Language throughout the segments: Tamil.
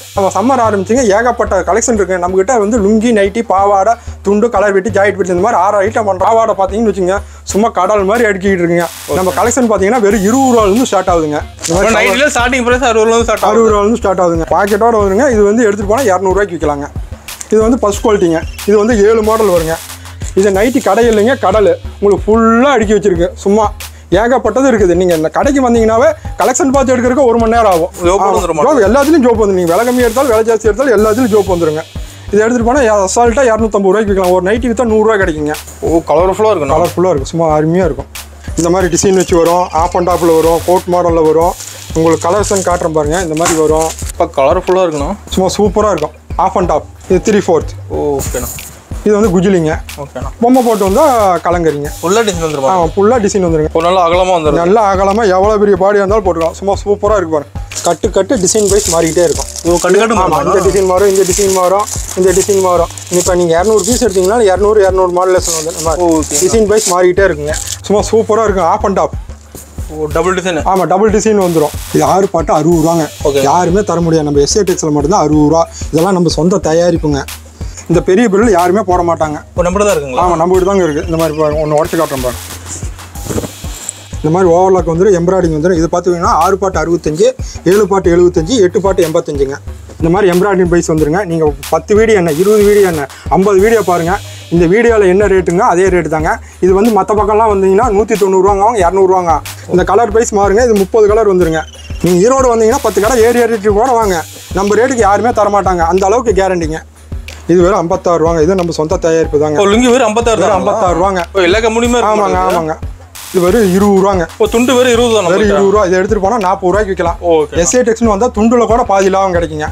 நம்ம சம்மர் ஆரம்பிச்சிங்க ஏகப்பட்ட கலெக்ஷன் இருக்கு நம்மகிட்ட வந்து லுங்கி நைட்டி பாவாடை துண்டு கலர் வெட்டி ஜாயிட் வெட்டி இந்த மாதிரி ஆறு ஐட்டம் பண்ணுறோம் பாவாடை பார்த்தீங்கன்னு வச்சுங்க சும்மா கடல் மாதிரி அடிக்கிட்டு இருக்குங்க நம்ம கலெக்ஷன் பார்த்தீங்கன்னா வெறும் இருபது ரூபாயிலிருந்து ஸ்டார்ட் ஆகுதுங்க இந்த மாதிரி நைட்ல ஸ்டார்டிங் பிரைஸ் அறுபது ரூபா ஸ்டார்ட் ஆகும் அறுபது ரூபாயிலிருந்து ஸ்டார்ட் ஆகுதுங்க பாக்கெட்டோட வருங்க இது வந்து எடுத்துகிட்டு போனால் இரநூறுவாய்க்கு விற்கலாங்க இது வந்து ஃபஸ்ட் குவாலிட்டிங்க இது வந்து ஏழு மாடல் வருங்க இது நைட்டி கடை இல்லைங்க கடல் உங்களுக்கு ஃபுல்லாக அடுக்கி வச்சிருக்கு சும்மா ஏகப்பட்டது இருக்குது நீங்கள் இந்த கடைக்கு வந்தீங்கன்னாவே கலெக்ஷன் பார்த்து எடுக்கிறதுக்கு ஒரு மணி நேரம் ஆகும் ஜோப் வந்துருமா? ஜோப் எல்லாத்துலையும் ஜோப் வந்துடும் நீங்கள் விலை கம்மி எடுத்தாலும் விலை ஜாஸ்தி எடுத்தாலும் எல்லாத்துலையும் ஜோப் வந்துருங்க இதை எடுத்துகிட்டு போனால் அசால்ட்டாக இரநூத்தம்பது ரூபாய்க்கு விற்கலாம் ஒரு நைட்டி விற்றா நூறுரூவா கிடைக்குங்க ஓ கலர்ஃபுல்லா இருக்கணும் கலர்ஃபுல்லாக இருக்கும் சும்மா அருமையாக இருக்கும் இந்த மாதிரி டிசைன் வச்சு வரும் ஆஃப் அண்ட் டாப்பில் வரும் கோட் மாடலில் வரும் உங்களுக்கு கலர்ஸன் காட்டுறேன் பாருங்க இந்த மாதிரி வரும் இப்போ கலர்ஃபுல்லா இருக்கணும் சும்மா சூப்பராக இருக்கும் ஆஃப் அண்ட் டாப் இது த்ரீ ஃபோர்த் ஓகேண்ணா இது வந்து குஜிலிங்க ஓகேண்ணா பொம்மை போட்டு வந்தால் கலங்கரிங்க ஃபுல்லா டிசைன் வந்துருமா ஆ ஃபுல்லாக டிசைன் வந்துருங்க ஒரு நாள் அகலமா வந்துடும் நல்லா அகலமாக எவ்வளோ பெரிய பாடியாக இருந்தாலும் போட்டுக்கலாம் சும்மா சூப்பராக இருக்கு பாருங்க கட்டு கட்டு டிசைன் வைஸ் மாறிக்கிட்டே இருக்கும் ஓ கட்டு கட்டு ஆமாம் இந்த டிசைன் மாறும் இந்த டிசைன் மாறும் இந்த டிசைன் மாறும் இப்போ நீங்கள் இரநூறு பீஸ் எடுத்தீங்கன்னா இரநூறு இரநூறு மாடலேஷன் வந்து இந்த மாதிரி ஓகே டிசைன் வைஸ் மாறிக்கிட்டே இருக்குங்க சும்மா சூப்பராக இருக்கும் half and top oh double design ஆமாம் டபுள் டிசைன் வந்துடும் இது ஆறு பாட்டு அறுபது ரூபாங்க Okay. யாருமே தர முடியாது நம்ம எஸ்ஏ டெக்ஸில் மட்டும்தான் அறுபது ரூபா இதெல்லாம் நம்ம சொந்த தயாரிப்புங்க இந்த பெரிய பில் யாருமே போட மாட்டாங்க ஒரு நம்பர் தான் இருக்குங்களா ஆமாம் நம்ம தான் இருக்குது இந்த மாதிரி பாருங்க ஒன்று உடச்சு காட்டுறேன் பாருங்க இந்த மாதிரி ஓவர்லாக் வந்துடும் எம்ப்ராய்டிங் வந்துடும் இது பார்த்தீங்கன்னா ஆறு பாட்டு அறுபத்தஞ்சு ஏழு பாட்டு எழுபத்தஞ்சு எட்டு பாட்டு எண்பத்தஞ்சுங்க இந்த மாதிரி எம்ப்ராய்டிங் ப்ரைஸ் வந்துருங்க நீங்கள் பத்து வீடியோ என்ன இருபது வீடியோ என்ன ஐம்பது வீடியோ பாருங்கள் இந்த வீடியோவில் என்ன ரேட்டுங்க அதே ரேட்டு தாங்க இது வந்து மற்ற பக்கம்லாம் வந்தீங்கன்னா நூற்றி தொண்ணூறுவாங்க இரநூறுவாங்க இந்த கலர் ப்ரைஸ் மாறுங்க இது முப்பது கலர் வந்துருங்க நீங்கள் ஈரோடு வந்தீங்கன்னா பத்து கடை ஏறி ஏறிட்டு கூட வாங்க நம்ம ரேட்டுக்கு யாருமே தர மாட்டாங்க அந்த அளவுக்கு கேரண்டிங்க இது வெறும் ஐம்பத்தாறு ரூபாங்க இது நம்ம சொந்த தயாரிப்பு தாங்க ஓ லுங்கி வெறும் ஐம்பத்தாறு வெறும் தான் ஐம்பத்தாறு ரூபாங்க ஓ எல்லா கம்பெனியுமே ஆமாங்க இருக்கு ஆமாங்க இது வெறும் இருபது ரூபாங்க ஓ துண்டு வெறும் இருபது தான் வெறும் இருபது ரூபா இதை எடுத்துட்டு போனால் நாற்பது ரூபாய்க்கு விற்கலாம் ஓகே எஸ்ஏ டெக்ஸ்னு வந்தால் துண்டுல கூட பாதி லாபம் கிடைக்குங்க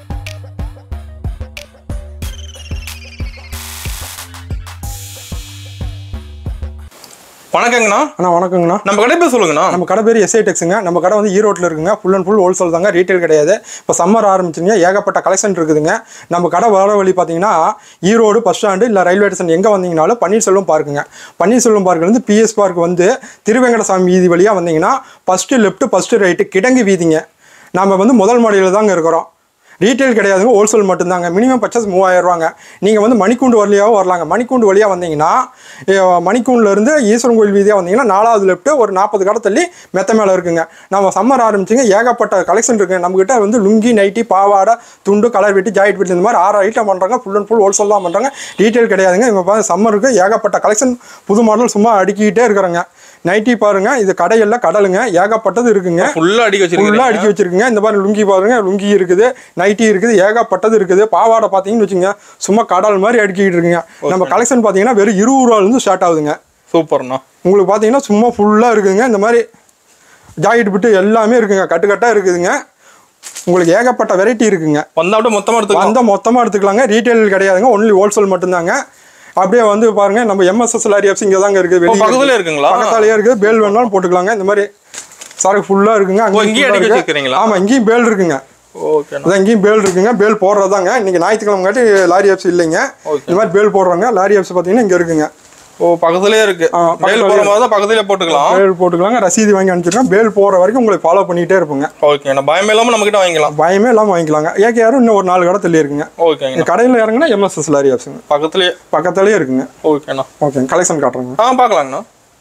வணக்கங்கண்ணா அண்ணா வணக்கங்கண்ணா நம்ம கடை பேர் சொல்லுங்கண்ணா நம்ம கடை பேர் எஸ்ஐ டெக்ஸுங்க நம்ம கடை வந்து ஈரோட்டில் இருக்குங்க ஃபுல் அண்ட் ஃபுல் ஹோல்சேல் தாங்க ரீட்டைல் கிடையாது இப்போ சம்மர் ஆரம்பிச்சுங்க ஏகப்பட்ட கலெக்ஷன் இருக்குதுங்க நம்ம கடை வர வழி பார்த்தீங்கன்னா ஈரோடு பஸ் ஸ்டாண்டு இல்லை ரயில்வே ஸ்டேஷன் எங்கே வந்தீங்கனாலும் பன்னீர்செல்வம் பார்க்குங்க பன்னீர்செல்வம் பார்க்லேருந்து பிஎஸ் பார்க் வந்து திருவேங்கடசாமி வீதி வழியாக வந்தீங்கன்னா ஃபஸ்ட்டு லெஃப்ட் ஃபஸ்ட்டு ரைட்டு கிடங்கு வீதிங்க நம்ம வந்து முதல் மாடியில் தாங்க இருக்கிறோம் ரீட்டைல் கிடையாதுங்க ஹோல்சேல் மட்டும்தாங்க மினிமம் பர்ச்சேஸ் மூவாயிரம் ரூபாங்க நீங்கள் வந்து மணிக்கூண்டு வழியாகவும் வரலாங்க மணிக்கூண்டு வழியாக வந்தீங்கன்னா அஹ், மணிக்கூண்டுலேருந்து ஈஸ்வரன் கோயில் வீதியாக வந்தீங்கன்னா நாலாவது லெஃப்ட் ஒரு நாற்பது கடை தள்ளி மெத்த மேலே இருக்குங்க நம்ம சம்மர் ஆரம்பிச்சிங்க ஏகப்பட்ட கலெக்ஷன் இருக்குங்க நம்மகிட்ட வந்து லுங்கி நைட்டி பாவாடை துண்டு கலர் வெட்டி ஜாயிட் வெட்டி இந்த மாதிரி ஆறு ஐட்டம் பண்ணுறாங்க ஃபுல் அண்ட் ஃபுல் ஹோல்சேல் தான் பண்ணுறாங்க ரீட்டைல் கிடையாதுங்க இப்போ பார்த்து சம்மருக்கு ஏகப்பட்ட கலெக்ஷன் புது மாடல் சும்மா அடுக்கிக்கிட்டே இருக்கிறாங்க நைட்டி பாருங்க இது கடையெல்லாம் கடலுங்க ஏகப்பட்டது இருக்குங்க ஃபுல்லா அடிக்க ஃபுல்லாக வச்சிருக்கீங்க அடுக்கி வச்சிருக்குங்க இந்த மாதிரி லுங்கி பாருங்க லுங்கி இருக்குது நைட்டி இருக்குது ஏகப்பட்டது இருக்குது பாவாடை பார்த்தீங்கன்னு வச்சுங்க சும்மா கடல் மாதிரி அடுக்கிட்டு இருக்குங்க நம்ம கலெக்ஷன் பார்த்தீங்கன்னா வெறும் இருபது ரூபாலேருந்து ஸ்டார்ட் ஆகுதுங்க சூப்பர்ண்ணா உங்களுக்கு பார்த்தீங்கன்னா சும்மா ஃபுல்லாக இருக்குங்க இந்த மாதிரி ஜாக்கெட் பிட்டு எல்லாமே இருக்குங்க கட்டுக்கட்டாக இருக்குதுங்க உங்களுக்கு ஏகப்பட்ட வெரைட்டி இருக்குங்க வந்தா அப்படியே மொத்தமா எடுத்துக்கலாம் வந்தால் மொத்தமாக எடுத்துக்கலாங்க ரீட்டைல் கிடையாதுங்க ஒன்லி ஹோல்சேல் மட்டும்தாங்க அப்படியே வந்து பாருங்க நம்ம எம்எஸ்எஸ் லாரியாப்ஸ் இங்கே தாங்க இருக்குது ஓ, வெளியே பக்கத்துல இருக்குங்களா பக்கத்தாலேயே இருக்குது பேல் வேணாலும் போட்டுக்கலாங்க இந்த மாதிரி சரக்கு ஃபுல்லாக இருக்குங்க ஓ அங்கேயும் இங்கேயே full-ஆ அடிக்க இருக்கு. வச்சிருக்கீங்களா ஆமாம் இங்கேயும் பேல் இருக்குங்க ஓகேண்ணா அதான் இங்கேயும் பேல் இருக்குங்க பேல் போடுறதாங்க இன்னைக்கு ஞாயிற்றுக்கிழமை காட்டி லாரி ஆப்ஸ் இல்லைங்க Okay. இந்த மாதிரி பேல் போடுறாங்க லாரி ஆப்ஸ் பார்த்தீங்கன்னா இங்கே இருக்குங்க ஓ பக்கத்துலயே இருக்கு ஆ, மேல் பக்கத்துலயே போற மாதிரி தான் பக்கத்துலயே போட்டுக்கலாம் பேல் போட்டுக்கலாங்க ரசீது வாங்கி அனுப்பிச்சிருக்கோம் பேல் போடுற வரைக்கும் உங்களை ஃபாலோ பண்ணிகிட்டே இருப்போங்க ஓகேண்ணா பயமே இல்லாம நம்ம கிட்ட வாங்கிக்கலாம் பயமே இல்லாமல் வாங்கிக்கலாங்க ஏகே யாரும் இன்னும் ஒரு நாலு கடை தள்ளி இருக்குங்க ஓகேங்கண்ணா இந்த கடையில் இறங்குனா எம்எஸ்எஸ் லாரி ஆப்ஸுங்க பக்கத்துலயே பக்கத்துலேயே இருக்குங்க ஓகேண்ணா ஓகேங்க கலெக்ஷன் காட்டுறேங்க ஆ பார்க்கலாங்கண்ணா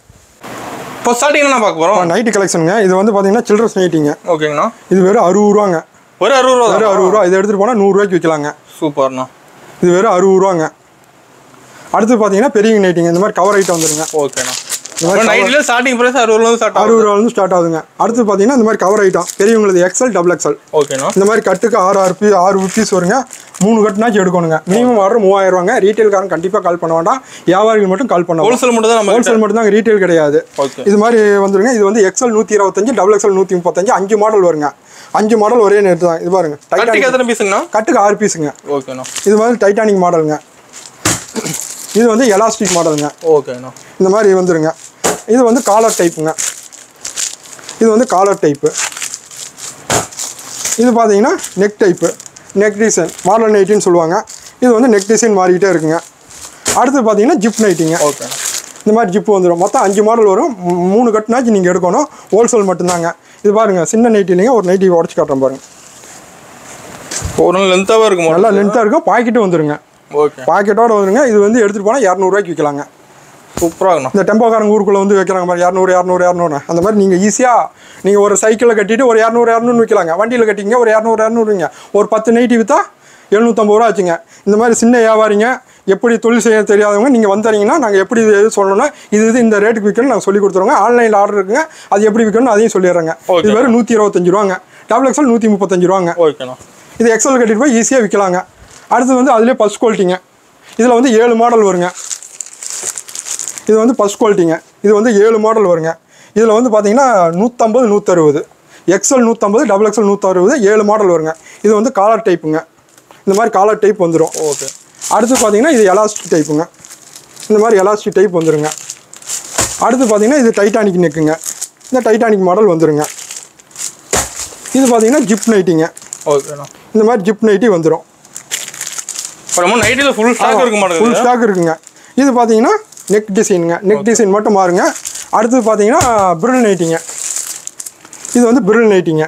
இப்போ ஸ்டார்டிங் என்ன பார்க்க போறோம் நைட்டு கலெக்ஷனுங்க இது வந்து பார்த்தீங்கன்னா சில்ட்ரன்ஸ் நைட்டிங்க ஓகேங்கண்ணா இது வெறும் அறுபது ரூபாங்க ஒரு அறுபது ரூபா வெறும் தான் அறுபது ரூபா இதை எடுத்துகிட்டு போனால் நூறுரூவாய்க்கு விற்கலாங்க சூப்பர்ண்ணா இது வெறும் அறுபது ரூபாங்க அடுத்து பார்த்தீங்கன்னா பெரிய நைட்டிங்க இந்த மாதிரி கவர் ஐட்டம் வந்துருங்க ஓகேண்ணா நைட்ல ஸ்டார்டிங் பிரைஸ் அறுபது ரூபா ஸ்டார்ட் ஆகும் அறுபது ரூபாலேருந்து ஸ்டார்ட் ஆகுதுங்க அடுத்து பார்த்தீங்கன்னா இந்த மாதிரி கவர் ஐட்டம் பெரியவங்களுக்கு எக்ஸல் டபுள் எக்ஸல் ஓகேண்ணா இந்த மாதிரி கட்டுக்கு ஆறு ஆறு பீ ஆறு பீஸ் வருங்க மூணு கட்டுனாச்சும் எடுக்கணுங்க மினிமம் வர மூவாயிரம் ரூபாங்க ரீட்டைல்காரன் கண்டிப்பாக கால் பண்ண வேண்டாம் வியாபாரிகள் மட்டும் கால் பண்ண ஹோல்சேல் மட்டும் தான் நம்ம ஹோல்சேல் மட்டும் தான் ரீட்டைல் கிடையாது ஓகே இது மாதிரி வந்துருங்க இது வந்து எக்ஸல் நூற்றி இருபத்தஞ்சு டபுள் எக்ஸல் நூற்றி முப்பத்தஞ்சு அஞ்சு மாடல் வருங்க அஞ்சு மாடல் ஒரே நேரத்து தான் இது பாருங்க கட்டிக்கு டைட்டானிக் எத்தனை பீஸுங்கண்ணா கட்டுக்கு ஆறு பீஸுங்க ஓகேண்ணா இது மாதிரி டைட்டானிக் மாடலுங்க இது வந்து எலாஸ்டிக் மாடலுங்க ஓகேண்ணா இந்த மாதிரி வந்துருங்க இது வந்து காலர் டைப்புங்க இது வந்து காலர் டைப்பு இது பார்த்தீங்கன்னா neck type neck design model நைட்டின்னு சொல்லுவாங்க இது வந்து நெக் டிசைன் மாறிக்கிட்டே இருக்குங்க அடுத்து பார்த்தீங்கன்னா ஜிப் நைட்டிங்க ஓகேண்ணா இந்த மாதிரி ஜிப்பு வந்துடும் மொத்தம் அஞ்சு மாடல் வரும் மூ- மூணு கட்டுனாச்சும் நீங்கள் எடுக்கணும் ஹோல்சேல் மட்டும்தாங்க இது பாருங்கள் சின்ன நைட்டி இல்லைங்க ஒரு நைட்டி உடச்சி காட்டுறேன் பாருங்க ஒரு நாள் லென்த்தாகவே இருக்கும் நல்லா லென்த்தாக இருக்கும் பாக்கெட்டும் வந்துருங்க ஓகே பாக்கெட்டோட வந்துருங்க இது வந்து எடுத்துகிட்டு போனால் இரநூறுவாய்க்கு விற்கலாங்க சூப்பராக இருக்குண்ணா இந்த டெம்போக்காரங்க ஊருக்குள்ளே வந்து வைக்கிறாங்க மாதிரி இரநூறு இரநூறு இரநூறு அந்த மாதிரி நீங்கள் ஈஸியாக நீங்கள் ஒரு சைக்கிளில் கட்டிட்டு ஒரு இரநூறு இரநூறு விற்கலாங்க வண்டியில் கட்டிங்க ஒரு இரநூறு இரநூறுங்க ஒரு பத்து நைட்டி விற்றா எழுநூற்றம்பது ரூபா ஆச்சுங்க இந்த மாதிரி சின்ன வியாபாரிங்க எப்படி தொழில் செய்ய தெரியாதவங்க நீங்கள் வந்துறீங்கன்னா நாங்கள் எப்படி இது எது சொல்லணும்னா இது இது இந்த ரேட்டுக்கு விற்கணும் நாங்கள் சொல்லி கொடுத்துருவோங்க ஆன்லைனில் ஆர்டர் இருக்குங்க அது எப்படி விற்கணும் அதையும் சொல்லிடுறேங்க Okay. இது வெறும் நூற்றி இருபத்தஞ்சு ரூபாங்க டபுள் எக்ஸல் நூற்றி முப்பத்தஞ்சு ரூபாங்க ஓகேண்ணா இது எக்ஸல் கட்டிட்டு போய் ஈஸியாக விற்கலாங்க அடுத்து வந்து அதிலே ஃபஸ்ட் குவாலிட்டிங்க இதில் வந்து ஏழு மாடல் வருங்க இது வந்து ஃபஸ்ட் குவாலிட்டிங்க இது வந்து ஏழு மாடல் வருங்க இதில் வந்து பார்த்தீங்கன்னா நூற்றம்பது நூற்றறுபது எக்ஸல் நூற்றம்பது டபுள் எக்ஸல் நூற்றறுபது ஏழு மாடல் வருங்க இது வந்து காலர் டைப்புங்க இந்த மாதிரி காலர் டைப் வந்துடும் ஓகே அடுத்து பார்த்தீங்கன்னா இது எலாஸ்டிக் டைப்புங்க இந்த மாதிரி எலாஸ்டிக் டைப் வந்துருங்க அடுத்து பார்த்தீங்கன்னா இது டைட்டானிக் நெக்குங்க இந்த டைட்டானிக் மாடல் வந்துருங்க இது பார்த்தீங்கன்னா ஜிப் நைட்டிங்க ஓகேண்ணா இந்த மாதிரி ஜிப் நைட்டி வந்துடும் இப்போ நம்ம நைட்டில் ஃபுல் ஸ்டாக் இருக்க ஃபுல் மாட்டேங்குது ஸ்டாக் இருக்குங்க இது பார்த்தீங்கன்னா நெக் டிசைனுங்க நெக் டிசைன் மட்டும் மாறுங்க அடுத்தது பார்த்தீங்கன்னா பிரில் நைட்டிங்க இது வந்து பிரில் நைட்டிங்க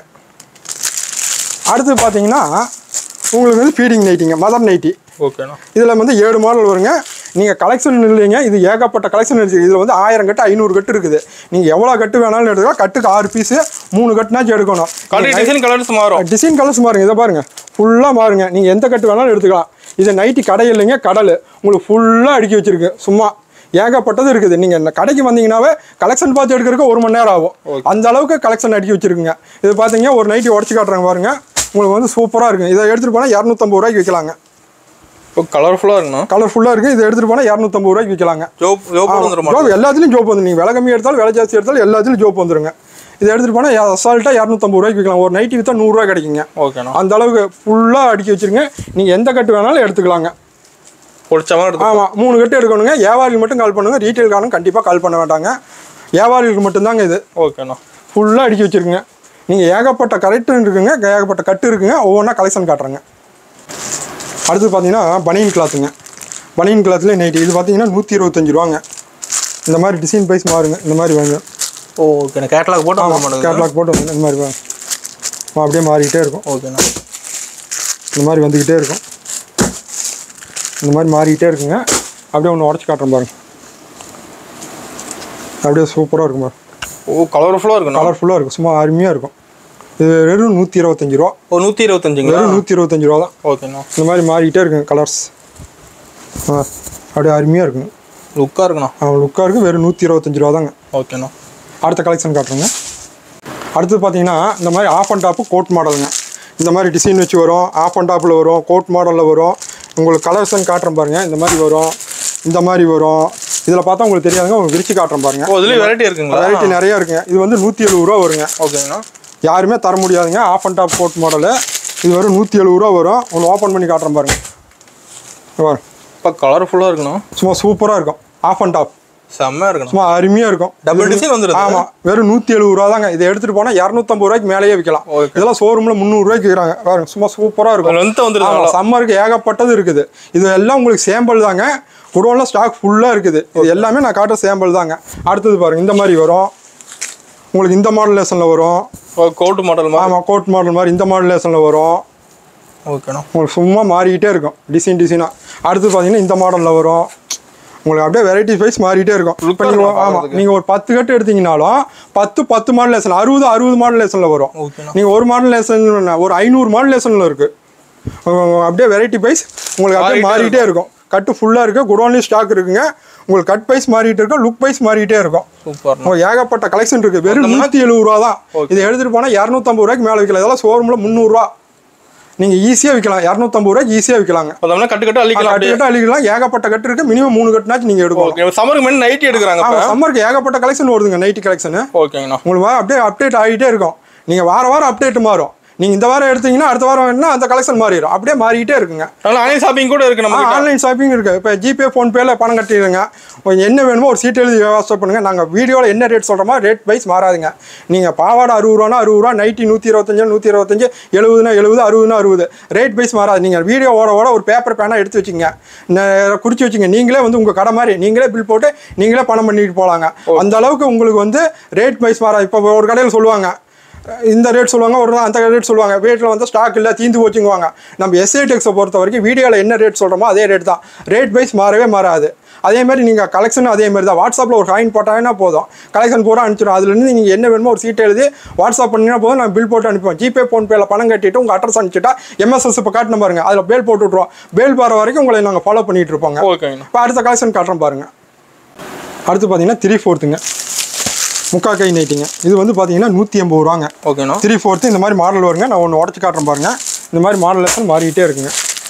அடுத்து பார்த்தீங்கன்னா உங்களுக்கு வந்து ஃபீடிங் நைட்டிங்க மதர் நைட்டி ஓகேண்ணா இதில் வந்து ஏழு மாடல் வருங்க நீங்கள் கலெக்ஷன் இல்லைங்க இது ஏகப்பட்ட கலெக்ஷன் இருக்குது இதில் வந்து ஆயிரம் கட்டு ஐநூறு கட்டு இருக்குது நீங்கள் எவ்வளோ கட்டு வேணாலும் எடுத்துக்கலாம் கட்டுக்கு ஆறு பீஸு மூணு கட்டுனாச்சும் எடுக்கணும் கலர் டிசைன் கலர்ஸ் மாறும் டிசைன் கலர்ஸ் மாறுங்க இதை பாருங்க ஃபுல்லாக மாறுங்க நீங்கள் எந்த கட்டு வேணாலும் எடுத்துக்கலாம் இது நைட்டி கடை இல்லைங்க கடல் உங்களுக்கு ஃபுல்லாக அடுக்கி வச்சிருக்கு சும்மா ஏகப்பட்டது இருக்குது நீங்கள் இந்த கடைக்கு வந்தீங்கன்னாவே கலெக்ஷன் பார்த்து எடுக்கிறதுக்கு ஒரு மணி நேரம் ஆகும் அந்த அளவுக்கு கலெக்ஷன் அடுக்கி வச்சிருக்குங்க இது பார்த்தீங்க ஒரு நைட்டி உடச்சி காட்டுறாங்க பாருங்க உங்களுக்கு வந்து சூப்பராக இருக்கும் இதை எடுத்துகிட்டு போனால் இரநூத்தம்பது ரூபாய்க்கு விற்கலாங்க இப்போ கலர்ஃபுல்லாக இருக்குண்ணா கலர்ஃபுல்லாக இருக்குது இதை எடுத்துகிட்டு போனால் இரநூத்தம்பது ரூபாய்க்கு விற்கலாங்க ஜோப் ஜோப் வந்துடும் ஜோப் எல்லாத்துலேயும் ஜோப் வந்து நீங்கள் விலை கம்மி எடுத்தாலும் விலை ஜாஸ்தி எடுத்தாலும் எல்லாத்துலேயும் ஜோப் வந்துருங்க இதை எடுத்துகிட்டு போனால் அசால்ட்டாக இரநூத்தம்பது ரூபாய்க்கு விற்கலாம் ஒரு நைட்டி விற்றா நூறுரூவா கிடைக்குங்க ஓகேண்ணா அந்த அளவுக்கு ஃபுல்லாக அடுக்கி வச்சிருங்க நீங்கள் எந்த கட்டு வேணாலும் எடுத்துக்கலாங்க பிடிச்ச மாதிரி எடுத்து ஆமாம் மூணு கட்டு எடுக்கணுங்க வியாபாரிக்கு மட்டும் கால் பண்ணுங்க ரீட்டைல்காரங்க கண்டிப்பாக கால் பண்ண வேண்டாங்க வியாபாரிகளுக்கு மட்டும்தாங்க இது ஓகேண்ணா ஃபுல்லாக அடுக்கி வச்சிருக்குங்க நீங்கள் ஏகப்பட்ட கரெக்டு இருக்குங்க ஏகப்பட்ட கட்டு இருக்குங்க ஒவ்வொன்றா கலெக்ஷன் காட்டுறேங்க அடுத்து பார்த்தீங்கன்னா பனியன் கிளாத்துங்க பனியன் கிளாத்தில் நைட்டு இது பார்த்தீங்கன்னா நூற்றி இருபத்தஞ்சு ரூபாங்க இந்த மாதிரி டிசைன் ப்ரைஸ் மாறுங்க இந்த மாதிரி வாங்க ஓகேண்ணா கேட்லாக் போட்டு வாங்க மாட்டேங்குது கேட்லாக் போட்டு வந்து இந்த மாதிரி வாங்க அப்படியே மாறிக்கிட்டே இருக்கும் ஓகேண்ணா இந்த மாதிரி வந்துக்கிட்டே இருக்கும் இந்த மாதிரி மாறிக்கிட்டே இருக்குங்க அப்படியே ஒன்று உடச்சி காட்டுறேன் பாருங்க அப்படியே சூப்பராக இருக்கும் பாருங்க ஓ கலர்ஃபுல்லாக இருக்குண்ணா கலர்ஃபுல்லாக இருக்கும் சும்மா அருமையாக இருக்கும் இது வெறும் நூற்றி இருபத்தஞ்சி ரூபா ஓ நூற்றி இருபத்தஞ்சுங்களா வெறும் நூற்றி இருபத்தஞ்சி ரூபா தான் ஓகேண்ணா இந்த மாதிரி மாறிக்கிட்டே இருக்குங்க கலர்ஸ் ஆ அப்படியே அருமையாக இருக்குங்க லுக்காக இருக்குண்ணா அவன் லுக்காக இருக்குது வெறும் நூற்றி இருபத்தஞ்சி ரூபா தாங்க ஓகேண்ணா அடுத்த கலெக்ஷன் காட்டுறேங்க அடுத்து பார்த்தீங்கன்னா இந்த மாதிரி ஆஃப் அண்ட் டாப்பு கோட் மாடலுங்க இந்த மாதிரி டிசைன் வச்சு வரும் ஆஃப் அண்ட் டாப்பில் வரும் கோட் மாடலில் வரும் உங்களுக்கு கலர்ஸ்ன்னு காட்டுறேன் பாருங்க இந்த மாதிரி வரும் இந்த மாதிரி வரும் இதில் பார்த்தா உங்களுக்கு தெரியாதுங்க உங்களுக்கு விரிச்சு காட்டுறேன் பாருங்க ஓ இதுலேயும் வெரைட்டி இருக்குங்களா வெரைட்டி நிறையா இருக்குங்க இது வந்து நூற்றி எழுபது ரூபா வருங்க ஓகேங்கண்ணா யாருமே தர முடியாதுங்க half and top coat model இது வரும் நூற்றி எழுபது ரூபா வரும் ஒன்று ஓப்பன் பண்ணி காட்டுறேன் பாருங்க இங்க பாருங்க இப்போ கலர்ஃபுல்லாக இருக்குண்ணா சும்மா சூப்பராக இருக்கும் ஆஃப் அண்ட் டாப் செம்மையாக இருக்குண்ணா சும்மா அருமையாக இருக்கும் டபுள் டிசைன் வந்துருது ஆமாம் வெறும் நூற்றி எழுபது ரூபா தாங்க இதை எடுத்துகிட்டு போனால் இரநூத்தம்பது ரூபாய்க்கு மேலேயே விற்கலாம் Okay. இதெல்லாம் ஷோரூமில் முந்நூறுரூவாய்க்கு விற்கிறாங்க பாருங்க சும்மா சூப்பராக இருக்கும் லென்த்தாக வந்துருது ஆமாம் சம்மருக்கு ஏகப்பட்டது இருக்குது இது எல்லாம் உங்களுக்கு சேம்பிள் தாங்க குடோனில் ஸ்டாக் ஃபுல்லாக இருக்குது இது எல்லாமே நான் காட்டுற சேம்பிள் தாங்க அடுத்தது பாருங்க இந்த மாதிரி வரும் உங்களுக்கு இந்த மாடல் லேசனில் வரும் கோட்டு மாடல் மாதிரி ஆமாம் கோட் மாடல் மாதிரி இந்த மாடல் லேசனில் வரும் ஓகேண்ணா உங்களுக்கு சும்மா மாறிக்கிட்டே இருக்கும் டிசைன் டிசைனாக அடுத்து பார்த்தீங்கன்னா இந்த மாடலில் வரும் உங்களுக்கு அப்படியே வெரைட்டி வைஸ் மாறிட்டே இருக்கும் Look இப்போ ஆ நீங்கள் இருக்கும் ஆமாம் பார்க்கறதுக்கு. நீங்கள் ஒரு பத்து கட்டு எடுத்தீங்கனாலும் பத்து பத்து மாடல் லேசன் அறுபது அறுபது மாடல் லேசனில் வரும் ஓகேண்ணா நீங்கள் ஒரு மாடல் லேசன் ஒரு ஐநூறு மாடல் லேசனில் இருக்குது அப்படியே வெரைட்டி வைஸ் உங்களுக்கு அப்படியே மாறிட்டே மாறிட்டே இருக்கும் கட்டு ஃபுல்லாக இருக்குது குடோன்லேயும் ஸ்டாக் இருக்குங்க உங்களுக்கு கட் வைஸ் மாறிட்டே இருக்கும் லுக் வைஸ் மாறிட்டே இருக்கும் சூப்பர்ண்ணா உங்களுக்கு ஏகப்பட்ட கலெக்ஷன் இருக்குது வெறும் நூற்றி எழுபது ரூபா தான் இதை எடுத்துகிட்டு போனால் இரநூத்தம்பது ரூபாய்க்கு மேலே விற்கலாம் இதெல்லாம் ஷோரூமில் முந்நூறுரூவா நீங்கள் ஈஸியாக விற்கலாம் இரநூத்தம்பது ரூபாய்க்கு ஈஸியாக விற்கலாங்க அதெல்லாம் கட்டு கட்டு அழிக்கலாம் கட்டு அப்படியே கட்டு அழிக்கலாம் ஏகப்பட்ட கட்டு இருக்கு மினிமம் மூணு கட்டுனாச்சும் நீங்கள் எடுக்கணும் ஓகே சம்மருக்கு முன்னாடி நைட்டி எடுக்கிறாங்க ஆமாம் இப்போ சம்மருக்கு ஏகப்பட்ட கலெக்ஷன் வருதுங்க நைட்டி கலெக்ஷனு ஓகேங்கண்ணா உங்களுக்கு வா- அப்படியே அப்டேட் ஆகிட்டே இருக்கும் நீங்கள் வார வாரம் அப்டேட் மாறும் நீங்கள் இந்த வாரம் எடுத்தீங்கன்னா அடுத்த வாரம் வேணும்னா அந்த கலெக்ஷன் மாறிடும் அப்படியே மாறிக்கிட்டே இருக்குங்க அதனால ஆன்லைன் ஷாப்பிங் கூட இருக்கு நம்ம ஆன்லைன் ஷாப்பிங் இருக்கு இப்போ ஜிபே ஃபோன்பேல பணம் கட்டிடுங்க உங்களுக்கு என்ன வேணுமோ ஒரு சீட் எழுதி விவசாயம் பண்ணுங்க நாங்கள் வீடியோவில் என்ன ரேட் சொல்கிறோமோ ரேட் வைஸ் மாறாதுங்க நீங்கள் பாவாடை அறுபது ரூபானா அறுபது ரூபா நைட்டி நூற்றி இருபத்தஞ்சு நூற்றி இருபத்தஞ்சு எழுபதுனா எழுபது அறுபதுனா அறுபது ரேட் வைஸ் மாறாது நீங்கள் வீடியோ ஓட ஓட ஒரு பேப்பர் பேனாக எடுத்து வச்சுங்க நே- குறிச்சு வச்சுங்க நீங்களே வந்து உங்கள் கடை மாதிரி நீங்களே பில் போட்டு நீங்களே பணம் பண்ணிட்டு போகலாங்க அந்த அளவுக்கு உங்களுக்கு வந்து ரேட் வைஸ் மாறாது இப்போ ஒரு கடையில் சொல்லுவாங்க இந்த ரேட் சொல்லுவாங்க ஒரு நாள் அந்த ரேட் சொல்லுவாங்க வீட்டில் வந்து ஸ்டாக் இல்லை தீந்து போச்சுங்குவாங்க நம்ம எஸ்ஐ டெக்ஸை பொறுத்த வரைக்கும் வீடியோவில் என்ன ரேட் சொல்கிறோமோ அதே ரேட் தான் ரேட் வைஸ் மாறவே மாறாது அதே மாதிரி நீங்கள் கலெக்ஷனும் அதே மாதிரி தான் வாட்ஸ்அப்பில் ஒரு காயின் போட்டாங்கன்னா போதும் கலெக்ஷன் பூரா அனுப்பிச்சிடும் அதுலேருந்து நீங்கள் என்ன வேணுமோ ஒரு சீட் எழுதி வாட்ஸ்அப் பண்ணினா போதும் நான் பில் போட்டு அனுப்புவேன் ஜிபே ஃபோன்பேல பணம் கட்டிட்டு உங்கள் அட்ரஸ் அனுப்பிச்சிட்டா எம்எஸ்எஸ் இப்போ காட்டின பாருங்க அதில் பேல் போட்டு விட்ருவோம் பேல் போகிற வரைக்கும் உங்களை நாங்கள் ஃபாலோ பண்ணிட்டு இருப்போங்க ஓகேங்கண்ணா இப்போ அடுத்த கலெக்ஷன் காட்டுறோம் பாருங்க அடுத்து பார்த்தீங்கன்னா த்ரீ ஃபோர்த்துங்க முக்கா கை நைட்டிங்க இது வந்து பார்த்தீங்கன்னா நூற்றி எண்பது ரூபாங்க ஓகேண்ணா த்ரீ ஃபோர்த்து இந்த மாதிரி மாடல் வருங்க நான் ஒன்று உடச்சி காட்டுறேன் பாருங்க இந்த மாதிரி மாடல் லெசன் மாறிக்கிட்டே இருக்குங்க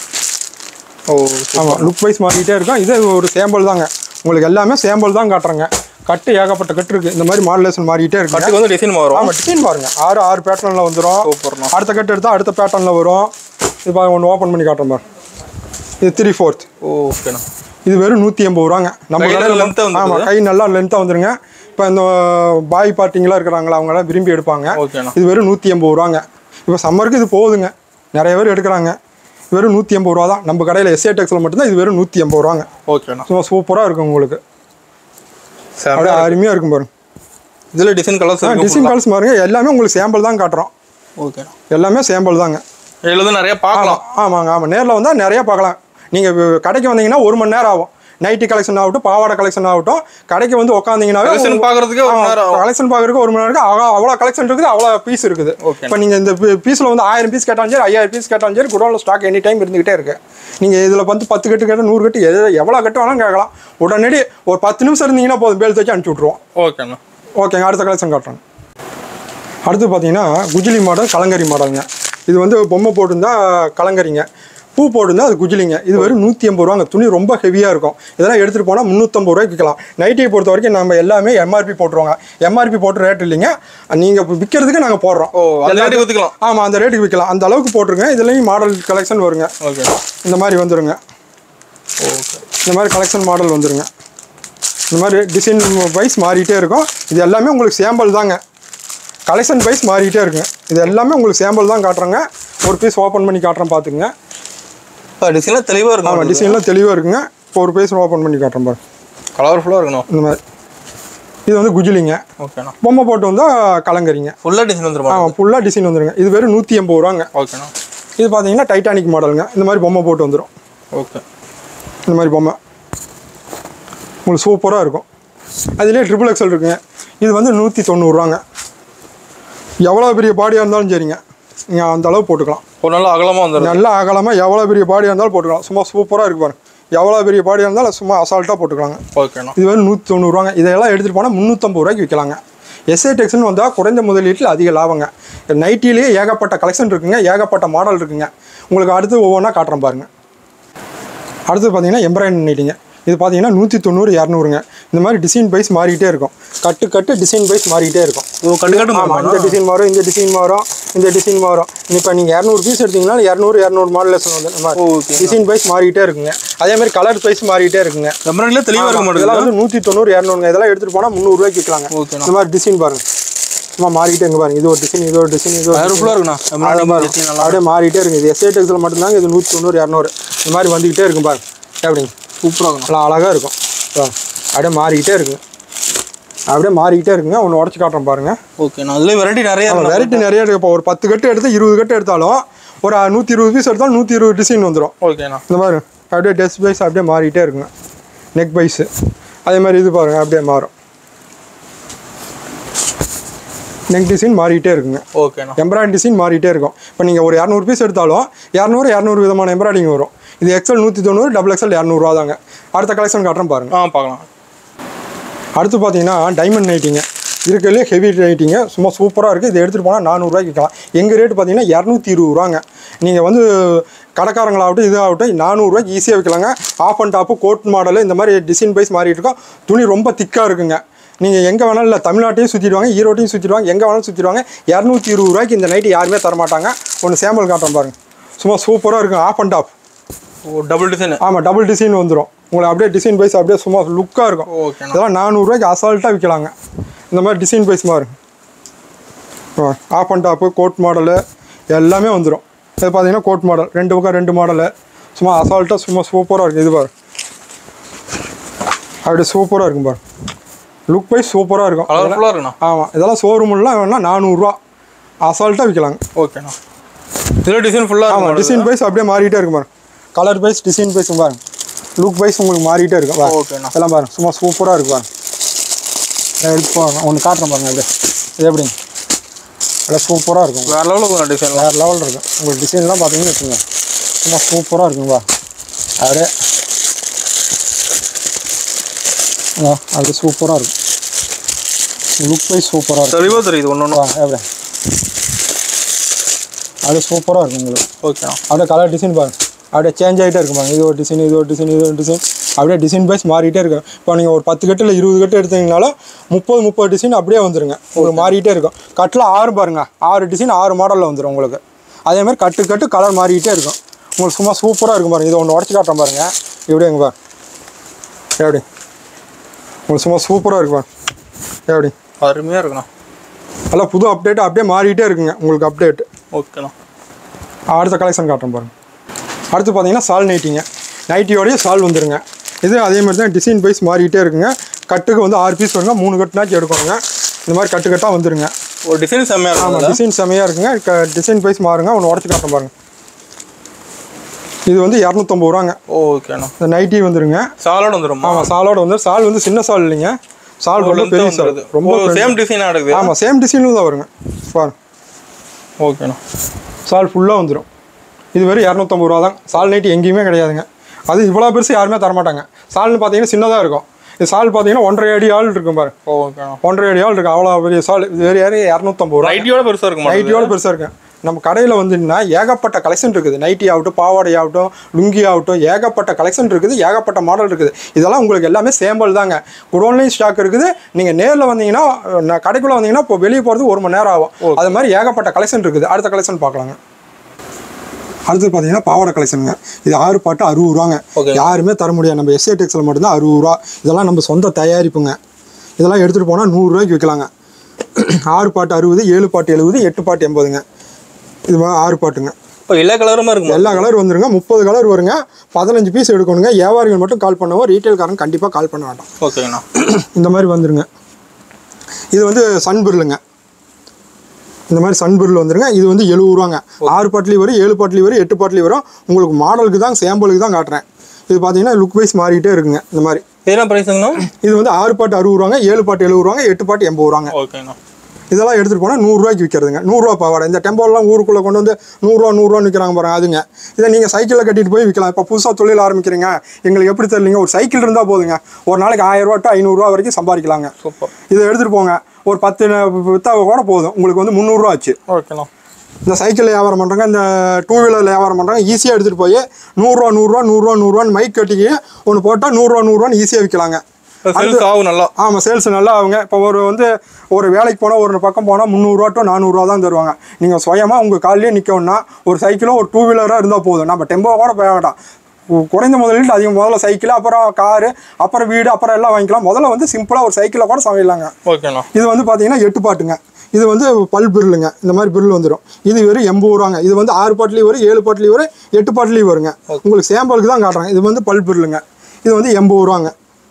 ஓ ஆமாம் லுக் வைஸ் மாறிக்கிட்டே இருக்கும் இது ஒரு சேம்பிள் தாங்க உங்களுக்கு எல்லாமே சேம்பிள் தான் காட்டுறேங்க கட்டு ஏகப்பட்ட கட்டு இருக்கு இந்த மாதிரி மாடலேஷன் மாறிக்கிட்டே இருக்குங்க கட்டுக்கு வந்து டிசைன் வரும் ஆமாம் டிசைன் பாருங்க ஆறு ஆறு பேட்டர்னில் வந்துடும் சூப்பர்ண்ணா அடுத்த கட்டு எடுத்தால் அடுத்த பேட்டர்னில் வரும் இது பாருங்க ஒன்று ஓப்பன் பண்ணி காட்டுறேன் பாருங்க இது த்ரீ ஃபோர்த் ஓகேண்ணா இது வெறும் நூற்றி எண்பது ரூபாங்க நம்ம கையில கடையில் length ஆ வந்துருக்குது. ஆமாம் கை நல்லா லென்த்தாக வந்துருங்க இப்போ இந்த பாய் பார்ட்டிங்களாம் இருக்கிறாங்களா அவங்களாம் விரும்பி எடுப்பாங்க ஓகேண்ணா இது வெறும் நூற்றி எண்பது ரூபாங்க இப்போ சம்மருக்கு இது போகுதுங்க நிறைய பேர் எடுக்கிறாங்க வெறும் நூற்றி எண்பது ரூபா தான் நம்ம கடையில் எஸ்ஏ டெக்ஸில் மட்டும்தான் இது வெறும் நூற்றி எண்பது ரூபாங்க ஓகேண்ணா சும்மா சூப்பராக இருக்கும் உங்களுக்கு அப்படியே சார் அருமையாக இருக்கும் பாருங்க இதில் டிசைன் கலர்ஸ் இருக்கு டிசைன் கால்ஸ் பாருங்க எல்லாமே உங்களுக்கு சாம்பிள் தான் காட்டுறோம் ஓகேண்ணா எல்லாமே சாம்பிள் தாங்க இதில் வந்து நிறைய பார்க்கலாம் ஆமாங்க ஆமாம் நேரில் வந்தால் நிறைய பார்க்கலாம் நீங்கள் கடைக்கு வந்தீங்கன்னா ஒரு மணி நேரம் ஆகும் நைட்டி கலெக்ஷன் ஆகட்டும் பாவாடை கலெக்ஷன் ஆகட்டும் கடைக்கு வந்து உட்காந்தீங்கன்னாவே கலெக்ஷன் பார்க்கறதுக்கே ஒரு மணி நேரம் ஆகும் கலெக்ஷன் பார்க்கறதுக்கு ஒரு மணி நேரம் இருக்கு அவ்வளோ அவ்வளோ கலெக்ஷன் இருக்குது அவ்வளோ பீஸ் இருக்குது Okay. இப்போ நீங்கள் இந்த பீஸில் வந்து ஆயிரம் பீஸ் கேட்டாலும் சரி ஐயாயிரம் பீஸ் கேட்டாலும் சரி குடோனில் ஸ்டாக் எனி டைம் இருந்துகிட்டே இருக்கு நீங்கள் இதில் வந்து பத்து கட்டு கேட்டால் நூறு கட்டு எது எவ்வளோ கட்டு வேணாலும் கேட்கலாம் உடனடி ஒரு பத்து நிமிஷம் இருந்தீங்கன்னா போதும் பேல் தச்சு அனுப்பிச்சி விட்ருவோம் ஓகேண்ணா ஓகேங்க அடுத்த கலெக்ஷன் காட்டுறேன் அடுத்து பார்த்தீங்கன்னா குஜிலி மாடல் கலங்கரி மாடலுங்க இது வந்து பொம்மை போட்டிருந்தா கலங்கரிங்க பூ போட்டிருந்தா அது குஜிலிங்க இது வெறும் நூற்றி எண்பது ரூபாங்க துணி ரொம்ப ஹெவியாக இருக்கும் இதெல்லாம் எடுத்துகிட்டு போனால் முந்நூற்றம்பது ரூபாய்க்கு விற்கலாம் நைட்டியை பொறுத்த வரைக்கும் நம்ம எல்லாமே எம்ஆர்பி போட்டுருவாங்க எம்ஆர்பி போட்டு ரேட் இல்லைங்க நீங்கள் விற்கிறதுக்கு நாங்கள் போடுறோம் ஓ அந்த ரேட்டு விற்றுக்கலாம் ஆமாம் அந்த ரேட்டுக்கு விற்கலாம் அந்த அளவுக்கு போட்டிருங்க இதுலேயும் மாடல் கலெக்ஷன் வருங்க ஓகே இந்த மாதிரி வந்துருங்க ஓகே இந்த மாதிரி கலெக்ஷன் மாடல் வந்துருங்க இந்த மாதிரி டிசைன் வைஸ் மாறிட்டே இருக்கும் இது எல்லாமே உங்களுக்கு சாம்பிள் தாங்க கலெக்ஷன் வைஸ் மாறிட்டே இருக்குங்க இது எல்லாமே உங்களுக்கு சாம்பிள் தான் காட்டுறேங்க ஒரு பீஸ் ஓப்பன் பண்ணி காட்டுறேன் பார்த்துங்க டிசைன்லாம் தெளிவாக ஆமாம் இருக்கும் டிசைன்லாம் தெளிவாக இருக்குங்க இப்போ ஒரு பீஸ் ஓப்பன் பண்ணி காட்டுறேன் பாருங்க கலர்ஃபுல்லாக இருக்கணும் இந்த மாதிரி இது வந்து குஜிலிங்க ஓகேண்ணா பொம்மை போட்டு வந்தால் கலங்கரிங்க ஃபுல்லாக டிசைன் வந்துருமா ஆமாம் ஃபுல்லாக டிசைன் வந்துருங்க இது வெறும் நூற்றி எண்பது ரூபாங்க ஓகேண்ணா இது பார்த்தீங்கன்னா டைட்டானிக் மாடலுங்க இந்த மாதிரி பொம்மை போட்டு வந்துடும் ஓகே இந்த மாதிரி பொம்மை உங்களுக்கு சூப்பராக இருக்கும் அதுலேயே ட்ரிபிள் எக்ஸல் இருக்குங்க இது வந்து நூற்றி தொண்ணூறுரூவாங்க எவ்வளோ பெரிய பாடியாக இருந்தாலும் சரிங்க நீங்கள் அந்த அளவு போட்டுக்கலாம் ஒரு நாள் அகலமாக வந்துடும் நல்லா அகலமாக எவ்வளோ பெரிய பாடியாக இருந்தாலும் போட்டுக்கலாம் சும்மா சூப்பராக இருக்கு பாருங்க எவ்வளோ பெரிய பாடியாக இருந்தாலும் சும்மா அசால்ட்டாக போட்டுக்கலாங்க ஓகேண்ணா இது வந்து நூற்றி தொண்ணூறுவாங்க இதெல்லாம் எடுத்துகிட்டு போனால் முந்நூற்றம்பது ரூபாய்க்கு விற்கலாங்க எஸ்ஏ டெக்ஸ்னு வந்தால் குறைந்த முதலீட்டில் அதிக லாபங்க நைட்டிலேயே ஏகப்பட்ட கலெக்ஷன் இருக்குங்க ஏகப்பட்ட மாடல் இருக்குங்க உங்களுக்கு அடுத்து ஒவ்வொன்றா காட்டுறேன் பாருங்க அடுத்து பார்த்தீங்கன்னா எம்ப்ராய்டரி நைட்டிங்க இது பார்த்தீங்கன்னா நூற்றி தொண்ணூறு இரநூறுங்க இந்த மாதிரி டிசைன் வைஸ் மாறிக்கிட்டே இருக்கும் கட்டு கட்டு டிசைன் வைஸ் மாறிக்கிட்டே இருக்கும் ஓ கட்டு கட்டு ஆமாம் இந்த டிசைன் மாறும் இந்த டிசைன் மாறும் இந்த டிசைன் மாறும் இப்போ நீங்கள் இரநூறு பீஸ் எடுத்தீங்கன்னா இரநூறு இரநூறு மாடலேஷன் வந்து இந்த மாதிரி ஓகே டிசைன் வைஸ் மாறிக்கிட்டே இருக்குங்க அதே மாதிரி கலர் வைஸ் மாறிக்கிட்டே இருக்குங்க எம்ப்ராய்டரியில் தெளிவாக இருக்க ஆமா, மாட்டேங்குது இதெல்லாம் வந்து நூற்றி தொண்ணூறு இரநூறுங்க இதெல்லாம் எடுத்துகிட்டு போனால் முந்நூறுரூவாய்க்கு விற்கலாங்க ஓகேண்ணா இந்த மாதிரி டிசைன் பாருங்க சும்மா மாறிக்கிட்டே இங்க பாருங்க இது ஒரு டிசைன் இது ஒரு டிசைன் இது ஒரு கலர்ஃபுல்லாக இருக்குண்ணா அதை எம்ப்ராய்டரி பாருங்க. டிசைன் நல்லா அப்படியே மாறிட்டே இருக்கு இது எஸ்ஏ டெக்ஸில் மட்டும்தாங்க இது நூற்றி தொண்ணூறு இரநூறு இந்த மாதிரி வந்துக்கிட்டே இருக்கும் பாருங்க எப்படிங்க சூப்பராக இருக்கணும் நல்லா அழகாக இருக்கும் பாருங்க. அப்படியே மாறிக்கிட்டே இருக்குங்க அப்படியே மாறிக்கிட்டே இருக்குங்க ஒன்று உடச்சி காட்டுறேன் பாருங்க ஓகேண்ணா அதுலேயே வெரைட்டி நிறைய ஆமாம் இருக்கு வெரைட்டி நிறைய இருக்கு இப்போ ஒரு பத்து கட்டு எடுத்து இருபது கட்டு எடுத்தாலும் ஒரு நூற்றி இருபது பீஸ் எடுத்தாலும் நூற்றி இருபது டிசைன் வந்துடும் ஓகேண்ணா இந்த மாதிரி அப்படியே டெஸ்ட் வைஸ் அப்படியே மாறிட்டே இருக்குங்க நெக் வைஸு அதே மாதிரி இது பாருங்க அப்படியே மாறும் நெக் டிசைன் மாறிட்டே இருக்குங்க ஓகேண்ணா எம்ப்ராய்டரி டிசைன் மாறிட்டே இருக்கும் இப்போ நீங்கள் ஒரு இரநூறு பீஸ் எடுத்தாலும் இரநூறு இரநூறு விதமான எம்ப்ராய்டிங் வரும் இது எக்ஸல் நூற்றி தொண்ணூறு டபுள் எக்ஸல் இரநூறுவா தாங்க அடுத்த கலெக்ஷன் காட்டுறேன் பாருங்க ஆ பார்க்கலாம் அடுத்து பார்த்தீங்கன்னா டைமண்ட் நைட்டிங்க இருக்கிறதுலே ஹெவி நைட்டிங்க சும்மா சூப்பராக இருக்குது இதை எடுத்துகிட்டு போனால் நானூறுரூவாய்க்கு விற்கலாம் எங்கள் ரேட்டு பார்த்தீங்கன்னா இரநூத்தி இருபது ரூபாங்க நீங்கள் வந்து கடைக்காரங்களாகட்டும் இதாகட்டும் நானூறுரூவாய்க்கு ஈஸியாக விற்கலாங்க half and top coat model இந்த மாதிரி டிசைன் வைஸ் மாறிட்டு இருக்கோம் துணி ரொம்ப திக்காக இருக்குங்க நீங்கள் எங்கே வேணாலும் இல்லை தமிழ்நாட்டையும் சுற்றிடுவாங்க ஈரோட்டையும் சுற்றிடுவாங்க எங்கே வேணாலும் சுற்றிடுவாங்க இரநூத்தி இருபது ரூபாய்க்கு இந்த நைட்டு யாருமே தர மாட்டாங்க ஒன்று சாம்பிள் காட்டுறேன் பாருங்க சும்மா சூப்பராக இருக்கும் half and top oh double design ஆமாம் டபுள் டிசைன் வந்துடும் உங்களுக்கு அப்படியே டிசைன் வைஸ் அப்படியே சும்மா லுக்காக இருக்கும் ஓகேண்ணா இதெல்லாம் நானூறுரூவாய்க்கு அசால்ட்டாக விற்கலாங்க இந்த மாதிரி டிசைன் வைஸ் மாறு half and top coat model எல்லாமே வந்துடும் இது பார்த்தீங்கன்னா கோட் மாடல் ரெண்டு பக்கம் ரெண்டு மாடலு சும்மா அசால்ட்டாக சும்மா சூப்பராக இருக்குது இது பாரு அப்படியே சூப்பராக இருக்கும் பாரு லுக் வைஸ் சூப்பராக இருக்கும் கலர்ஃபுல்லாக இருக்குண்ணா ஆமாம் இதெல்லாம் ஷோரூம்லாம் வேணால் நானூறுரூவா அசால்ட்டாக விற்கலாங்க ஓகேண்ணா இதில் டிசைன் ஃபுல்லாக ஆமாம் டிசைன் வைஸ் அப்படியே மாறிட்டே இருக்கும் பாருங்க கலர் வைஸ் டிசைன் வைஸ் பாருங்க லுக் வைஸ் உங்களுக்கு மாறிட்டே இருக்கும் பாருங்க ஓகேண்ணா எல்லாம் பாருங்க சும்மா சூப்பராக இருக்கு பாருங்க இதை எடுத்து பாருங்க ஒன்று காட்டுறேன் பாருங்க அப்படியே இது எப்படிங்க எல்லாம் சூப்பராக இருக்கும் வேறு லெவலில் டிசைன்லாம் வேறு லெவலில் இருக்கும் உங்களுக்கு டிசைன்லாம் பார்த்தீங்கன்னு வச்சுங்க சும்மா சூப்பராக இருக்குங்களா அப்படியே ஆ, அது சூப்பராக இருக்கும் லுக் வைஸ் சூப்பராக இருக்கும் தெளிவாக தெரியுது ஒன்று ஒன்று வாங்க எப்படி அது சூப்பராக இருக்கும் உங்களுக்கு ஓகேண்ணா அப்படியே கலர் டிசைன் பாருங்க அப்படியே சேஞ்ச் ஆகிட்டே இருக்கும் பாருங்க இது ஒரு டிசைன் இது ஒரு டிசைன் இது ஒரு டிசைன் அப்படியே டிசைன் வைஸ் மாறிட்டே இருக்கும் இப்போ நீங்கள் ஒரு பத்து கட்டு இல்லை இருபது கட்டு எடுத்தீங்கனாலும் முப்பது முப்பது டிசைன் அப்படியே வந்துருங்க உங்களுக்கு மாறிட்டே இருக்கும் கட்டில் ஆறு பாருங்க ஆறு டிசைன் ஆறு மாடலில் வந்துடும் உங்களுக்கு அதே மாதிரி கட்டு கட்டு கலர் மாறிக்கிட்டே இருக்கும் உங்களுக்கு சும்மா சூப்பராக இருக்கும் பாருங்க இது ஒன்று உடச்சி காட்டுறேன் பாருங்க இப்படி எங்க பாரு எப்படி உங்களுக்கு சும்மா சூப்பராக இருக்கும் பாருங்க எப்படி அருமையாக இருக்குண்ணா நல்லா புது அப்டேட் அப்படியே மாறிட்டே இருக்குங்க உங்களுக்கு அப்டேட் ஓகேண்ணா அடுத்த கலெக்ஷன் காட்டுறேன் பாருங்க அடுத்து பார்த்தீங்கன்னா சால் நைட்டிங்க நைட்டியோடய சால் வந்துருங்க இது அதே மாதிரி தான் டிசைன் வைஸ் மாறிக்கிட்டே இருக்குங்க கட்டுக்கு வந்து ஆறு பீஸ் வருங்க மூணு கட்டுனாச்சும் எடுக்கணுங்க இந்த மாதிரி கட்டு கட்டாக வந்துருங்க ஒரு டிசைன் செம்மையாக ஆமாம் இருக்கும் டிசைன் செமையாக இருக்குங்க க டிசைன் வைஸ் மாறுங்க ஒன்று உடச்சி காட்டுறேன் பாருங்க இது வந்து இரநூத்தம்பது ரூபாங்க ஓகேண்ணா இந்த நைட்டி வந்துருங்க சாலோட வந்துருமா ஆமாம் சாலோட வந்து சால் வந்து சின்ன சால் இல்லைங்க சால் ரொம்ப பெரிய சால் ரொம்ப சேம் டிசைனாக இருக்குது ஆமாம் சேம் டிசைனில் தான் வருங்க பாருங்க ஓகேண்ணா சால் ஃபுல்லாக வந்துடும் இது வெறும் இரநூத்தம்பது ரூபா தான் சால் நைட்டி எங்கேயுமே கிடையாதுங்க அது இவ்வளோ பெருசு யாருமே தரமாட்டாங்க சால்னு பார்த்தீங்கன்னா சின்னதாக இருக்கும் இது சால் பார்த்தீங்கன்னா ஒன்றரை அடி ஆள் இருக்கும் பாரு ஓகேண்ணா ஒன்றரை அடி ஆள் இருக்கும் அவ்வளோ பெரிய சால் இது வேறு யாரும் இரநூத்தம்பது ரூபா நைட்டியோட பெருசாக இருக்கும் நைட்டியோட பெருசாக இருக்கு நம்ம கடையில் வந்துன்னா ஏகப்பட்ட கலெக்ஷன் இருக்குது நைட்டி ஆகட்டும் பாவாடை ஆகட்டும் லுங்கி ஆகட்டும் ஏகப்பட்ட கலெக்ஷன் இருக்குது ஏகப்பட்ட மாடல் இருக்குது இதெல்லாம் உங்களுக்கு எல்லாமே சேம்பிள் தாங்க குடோன்லையும் ஸ்டாக் இருக்குது நீங்கள் நேரில் வந்தீங்கன்னா நான் கடைக்குள்ளே வந்தீங்கன்னா இப்போ வெளியே போகிறது ஒரு மணி நேரம் ஆகும் அது மாதிரி ஏகப்பட்ட கலெக்ஷன் இருக்குது அடுத்த கலெக்ஷன் பார்க்கலாங்க அடுத்து பார்த்தீங்கன்னா பாவாடை கலெக்ஷனுங்க இது ஆறு பாட்டு அறுபது ரூபாங்க Okay. யாருமே தர முடியாது நம்ம எஸ்ஏ டெக்ஸில் மட்டும்தான் அறுபது ரூபா இதெல்லாம் நம்ம சொந்த தயாரிப்புங்க இதெல்லாம் எடுத்துகிட்டு போனால் நூறுரூவாய்க்கு விற்கலாங்க ஆறு பாட்டு அறுபது ஏழு பாட்டு எழுபது எட்டு பாட்டு எண்பதுங்க இது மாதிரி ஆறு பாட்டுங்க இப்போ எல்லா கலருமா இருக்குமா எல்லா கலர் வந்துருங்க முப்பது கலர் வருங்க பதினஞ்சு பீஸ் எடுக்கணுங்க வியாபாரிகள் மட்டும் கால் பண்ணுவோம் ரீட்டைல்காரங்க கண்டிப்பாக கால் பண்ண வேண்டாம் ஓகேண்ணா இந்த மாதிரி வந்துருங்க இது வந்து சன் பிர்லுங்க இந்த மாதிரி சன் பிர்ல் வந்துருங்க இது வந்து எழுபது ரூபாங்க ஆறு பாட்லி வரும் ஏழு பாட்லி வரும் எட்டு பாட்லி வரும் உங்களுக்கு மாடலுக்கு தான் சாம்பிளுக்கு தான் காட்டுறேன் இது பார்த்தீங்கன்னா லுக் வைஸ் மாறிட்டே இருக்குங்க இந்த மாதிரி இதெல்லாம் ப்ரைஸுங்கண்ணா இது வந்து ஆறு பாட்டு அறுபது ரூபாங்க ஏழு பாட்டு எழுபது ரூபாங்க எட்டு பாட்டு எண்பது ரூபாங்க ஓகேண்ணா இதெல்லாம் எடுத்துகிட்டு போனால் நூறுரூவாய்க்கு விற்கிறதுங்க நூறுரூவா பாவாடை இந்த டெம்போலாம் ஊருக்குள்ளே கொண்டு வந்து நூறுரூவா நூறுரூவான்னு விற்கிறாங்க பாருங்க அதுங்க இதை நீங்கள் சைக்கிளில் கட்டிட்டு போய் விற்கலாம் இப்போ புதுசாக தொழில் ஆரம்பிக்கிறீங்க எங்களுக்கு எப்படி தெரியலீங்க ஒரு சைக்கிள் இருந்தால் போதுங்க ஒரு நாளைக்கு ஆயிரரூவா டு ஐநூறுரூவா வரைக்கும் சம்பாதிக்கலாங்க சூப்பர் இதை எடுத்துகிட்டு போங்க ஒரு பத்து விற்றா கூட போதும் உங்களுக்கு வந்து முந்நூறுரூவா ஆச்சு ஓகேண்ணா இந்த சைக்கிள் வியாபாரம் பண்ணுறாங்க இந்த டூ வீலர் வியாபாரம் பண்ணுறாங்க ஈஸியாக எடுத்துகிட்டு போய் நூறுரூவா நூறுரூவா நூறுரூவா நூறுரூவான்னு மைக் கட்டிக்கி ஒன்று போட்டால் நூறுரூவா நூறுரூவான்னு ஈஸியாக விற்கலாங்க சேல்ஸ் ஆகும் நல்லா ஆமாம் சேல்ஸ் நல்லா ஆகுங்க இப்போ ஒரு வந்து ஒரு வேலைக்கு போனால் ஒரு பக்கம் போனால் முந்நூறுரூவா டு நானூறுரூவா தான் தருவாங்க நீங்கள் சுயமாக உங்கள் காலையே நிற்கணும்னா ஒரு சைக்கிளோ ஒரு டூ வீலராக இருந்தால் போதும் நம்ம டெம்போ கூட போக வேண்டாம் கு- குறைந்த முதலீட்டு அதிகம் முதல்ல சைக்கிள் அப்புறம் காரு அப்புறம் வீடு அப்புறம் எல்லாம் வாங்கிக்கலாம் முதல்ல வந்து சிம்பிளாக ஒரு சைக்கிளை கூட சமையலாங்க ஓகேண்ணா இது வந்து பார்த்தீங்கன்னா எட்டு பாட்டுங்க இது வந்து பல் பிருளுங்க இந்த மாதிரி பிருள் வந்துடும் இது வெறும் எண்பது ரூபாங்க இது வந்து ஆறு பாட்டிலையும் வரும் ஏழு பாட்டிலையும் வரும் எட்டு பாட்டிலையும் வருங்க உங்களுக்கு சேம்பலுக்கு தான் காட்டுறாங்க இது வந்து பல் பிருளுங்க இது வந்து எண்பது ரூபாங்க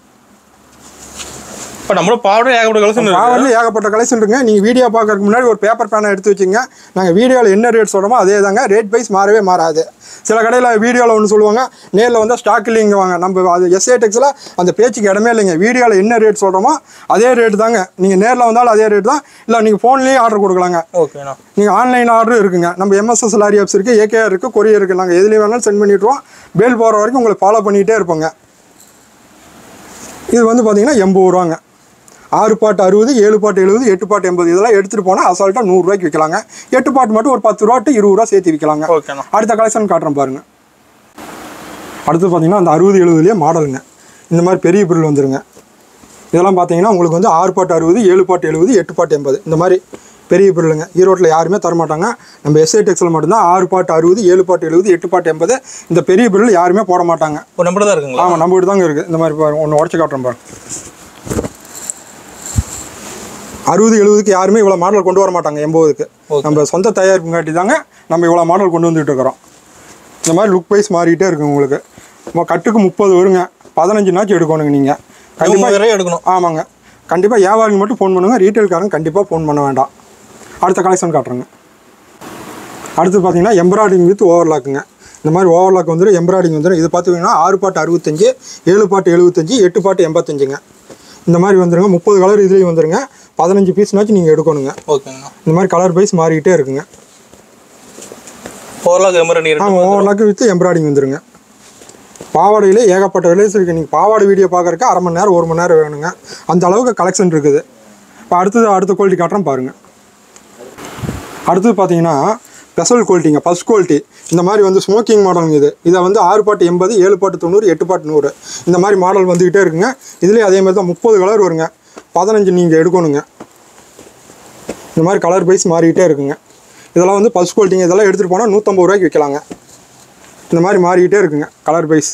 இப்போ நம்மளோட பாவடை ஏகப்பட்ட கலெக்ஷன் இருக்கு பாவரில் ஏகப்பட்ட கலெக்ஷன் இருக்குங்க நீங்கள் வீடியோ பார்க்கறதுக்கு முன்னாடி ஒரு பேப்பர் பேனை எடுத்து வச்சுங்க நாங்கள் வீடியோவில் என்ன ரேட் சொல்கிறோமோ அதே தாங்க ரேட் வைஸ் மாறவே மாறாது சில கடையில் வீடியோவில் ஒன்று சொல்லுவாங்க நேரில் வந்து ஸ்டாக் இல்லைங்க வாங்க நம்ம அது எஸ்ஏ டெக்ஸில் அந்த பேச்சுக்கு இடமே இல்லைங்க வீடியோவில் என்ன ரேட் சொல்கிறோமோ அதே ரேட் தாங்க நீங்கள் நேரில் வந்தாலும் அதே ரேட் தான் இல்லை நீங்கள் ஃபோன்லேயே ஆர்டர் கொடுக்கலாங்க ஓகேண்ணா நீங்கள் ஆன்லைன் ஆர்டர் இருக்குங்க நம்ம எம்எஸ்எஸ் லாரி ஆப்ஸ் இருக்குது ஏகேஆர் இருக்குது கொரியர் இருக்குது நாங்கள் எதுலேயும் வேணாலும் சென்ட் பண்ணிட்டுருவோம் பேல் போகிற வரைக்கும் உங்களை ஃபாலோ பண்ணிகிட்டே இருப்போங்க இது வந்து பார்த்தீங்கன்னா எண்பது ரூபாங்க ஆறு பாட்டு அறுபது ஏழு பாட்டு எழுபது எட்டு பாட்டு எண்பது இதெல்லாம் எடுத்துகிட்டு போனால் அசால்ட்டாக நூறுரூவாய்க்கு விற்கலாங்க எட்டு பாட்டு மட்டும் ஒரு பத்து ரூபா டு இருபது ரூபா சேர்த்து விற்கலாங்க ஓகேண்ணா அடுத்த கலெக்ஷன் காட்டுறேன் பாருங்க அடுத்து பார்த்தீங்கன்னா அந்த அறுபது எழுபதுலேயே மாடலுங்க இந்த மாதிரி பெரிய பொருள் வந்துருங்க இதெல்லாம் பார்த்தீங்கன்னா உங்களுக்கு வந்து ஆறு பாட்டு அறுபது ஏழு பாட்டு எழுபது எட்டு பாட்டு எண்பது இந்த மாதிரி பெரிய பொருளுங்க ஈரோட்டில் யாருமே தரமாட்டாங்க நம்ம எஸ்ஐ டெக்ஸில் மட்டும்தான் ஆறு பாட்டு அறுபது ஏழு பாட்டு எழுபது எட்டு பாட்டு எண்பது இந்த பெரிய பொருள் யாருமே போட மாட்டாங்க ஒரு நம்பர் தான் இருக்குங்களா ஆமாம் நம்ம வீடு தாங்க இருக்குது இந்த மாதிரி பாருங்க ஒன்று உடச்சி காட்டுறேன் பாருங்க அறுபது எழுபதுக்கு யாருமே இவ்வளோ மாடல் கொண்டு வர மாட்டாங்க எண்பதுக்கு நம்ம சொந்த தயாரிப்புங்காட்டி தாங்க நம்ம இவ்வளோ மாடல் கொண்டு வந்துட்டு இருக்கிறோம் இந்த மாதிரி லுக் வைஸ் மாறிட்டே இருக்கு உங்களுக்கு நம்ம கட்டுக்கு முப்பது வருங்க பதினஞ்சு நாச்சு எடுக்கணுங்க நீங்கள் கண்டிப்பாக மூவாயிரம் எடுக்கணும் ஆமாங்க கண்டிப்பாக வியாபாரிங்க மட்டும் ஃபோன் பண்ணுங்க ரீட்டைல்காரங்க கண்டிப்பாக ஃபோன் பண்ண வேண்டாம் அடுத்த கலெக்ஷன் காட்டுறேங்க அடுத்து பார்த்தீங்கன்னா எம்ப்ராய்டிங் வித் ஓவர்லாக்குங்க இந்த மாதிரி ஓவர்லாக் வந்துடும் எம்ப்ராய்டிங் வந்துடும் இது பார்த்தீங்கன்னா ஆறு பாட்டு அறுபத்தஞ்சு ஏழு பாட்டு எழுபத்தஞ்சு எட்டு பாட்டு எண்பத்தஞ்சுங்க இந்த மாதிரி வந்துருங்க முப்பது கலர் இதுலேயும் வந்துருங்க பதினஞ்சு பீஸ்னாச்சும் நீங்கள் எடுக்கணுங்க ஓகேங்கண்ணா இந்த மாதிரி கலர் பைஸ் மாறிக்கிட்டே இருக்குங்க ஓரளவுக்கு எமரண்டி இருக்கு ஆமாம் ஓவர்லாக்கு வித் எம்ப்ராய்டிங் வந்துருங்க பாவாடையிலே ஏகப்பட்ட விலைஸ் இருக்குது நீங்கள் பாவாடை வீடியோ பார்க்குறக்கு அரை மணி நேரம் ஒரு மணி நேரம் வேணுங்க அந்த அளவுக்கு கலெக்ஷன் இருக்குது இப்போ அடுத்தது அடுத்த குவாலிட்டி காட்டுறேன் பாருங்கள் அடுத்தது பார்த்தீங்கன்னா ஸ்பெஷல் குவாலிட்டிங்க ஃபஸ்ட் குவாலிட்டி இந்த மாதிரி வந்து ஸ்மோக்கிங் மாடலுங்க இது இதை வந்து ஆறு பாட்டு எண்பது ஏழு பாட்டு தொண்ணூறு எட்டு பாட்டு நூறு இந்த மாதிரி மாடல் வந்துக்கிட்டே இருக்குங்க இதுலேயே அதே மாதிரி தான் முப்பது கலர் வருங்க பதினஞ்சு நீங்கள் எடுக்கணுங்க இந்த மாதிரி கலர் பைஸ் மாறிக்கிட்டே இருக்குங்க இதெல்லாம் வந்து ஃபஸ்ட் குவாலிட்டிங்க இதெல்லாம் எடுத்துகிட்டு போனால் நூற்றம்பது ரூபாய்க்கு விற்கலாங்க இந்த மாதிரி மாறிக்கிட்டே இருக்குங்க கலர் பைஸ்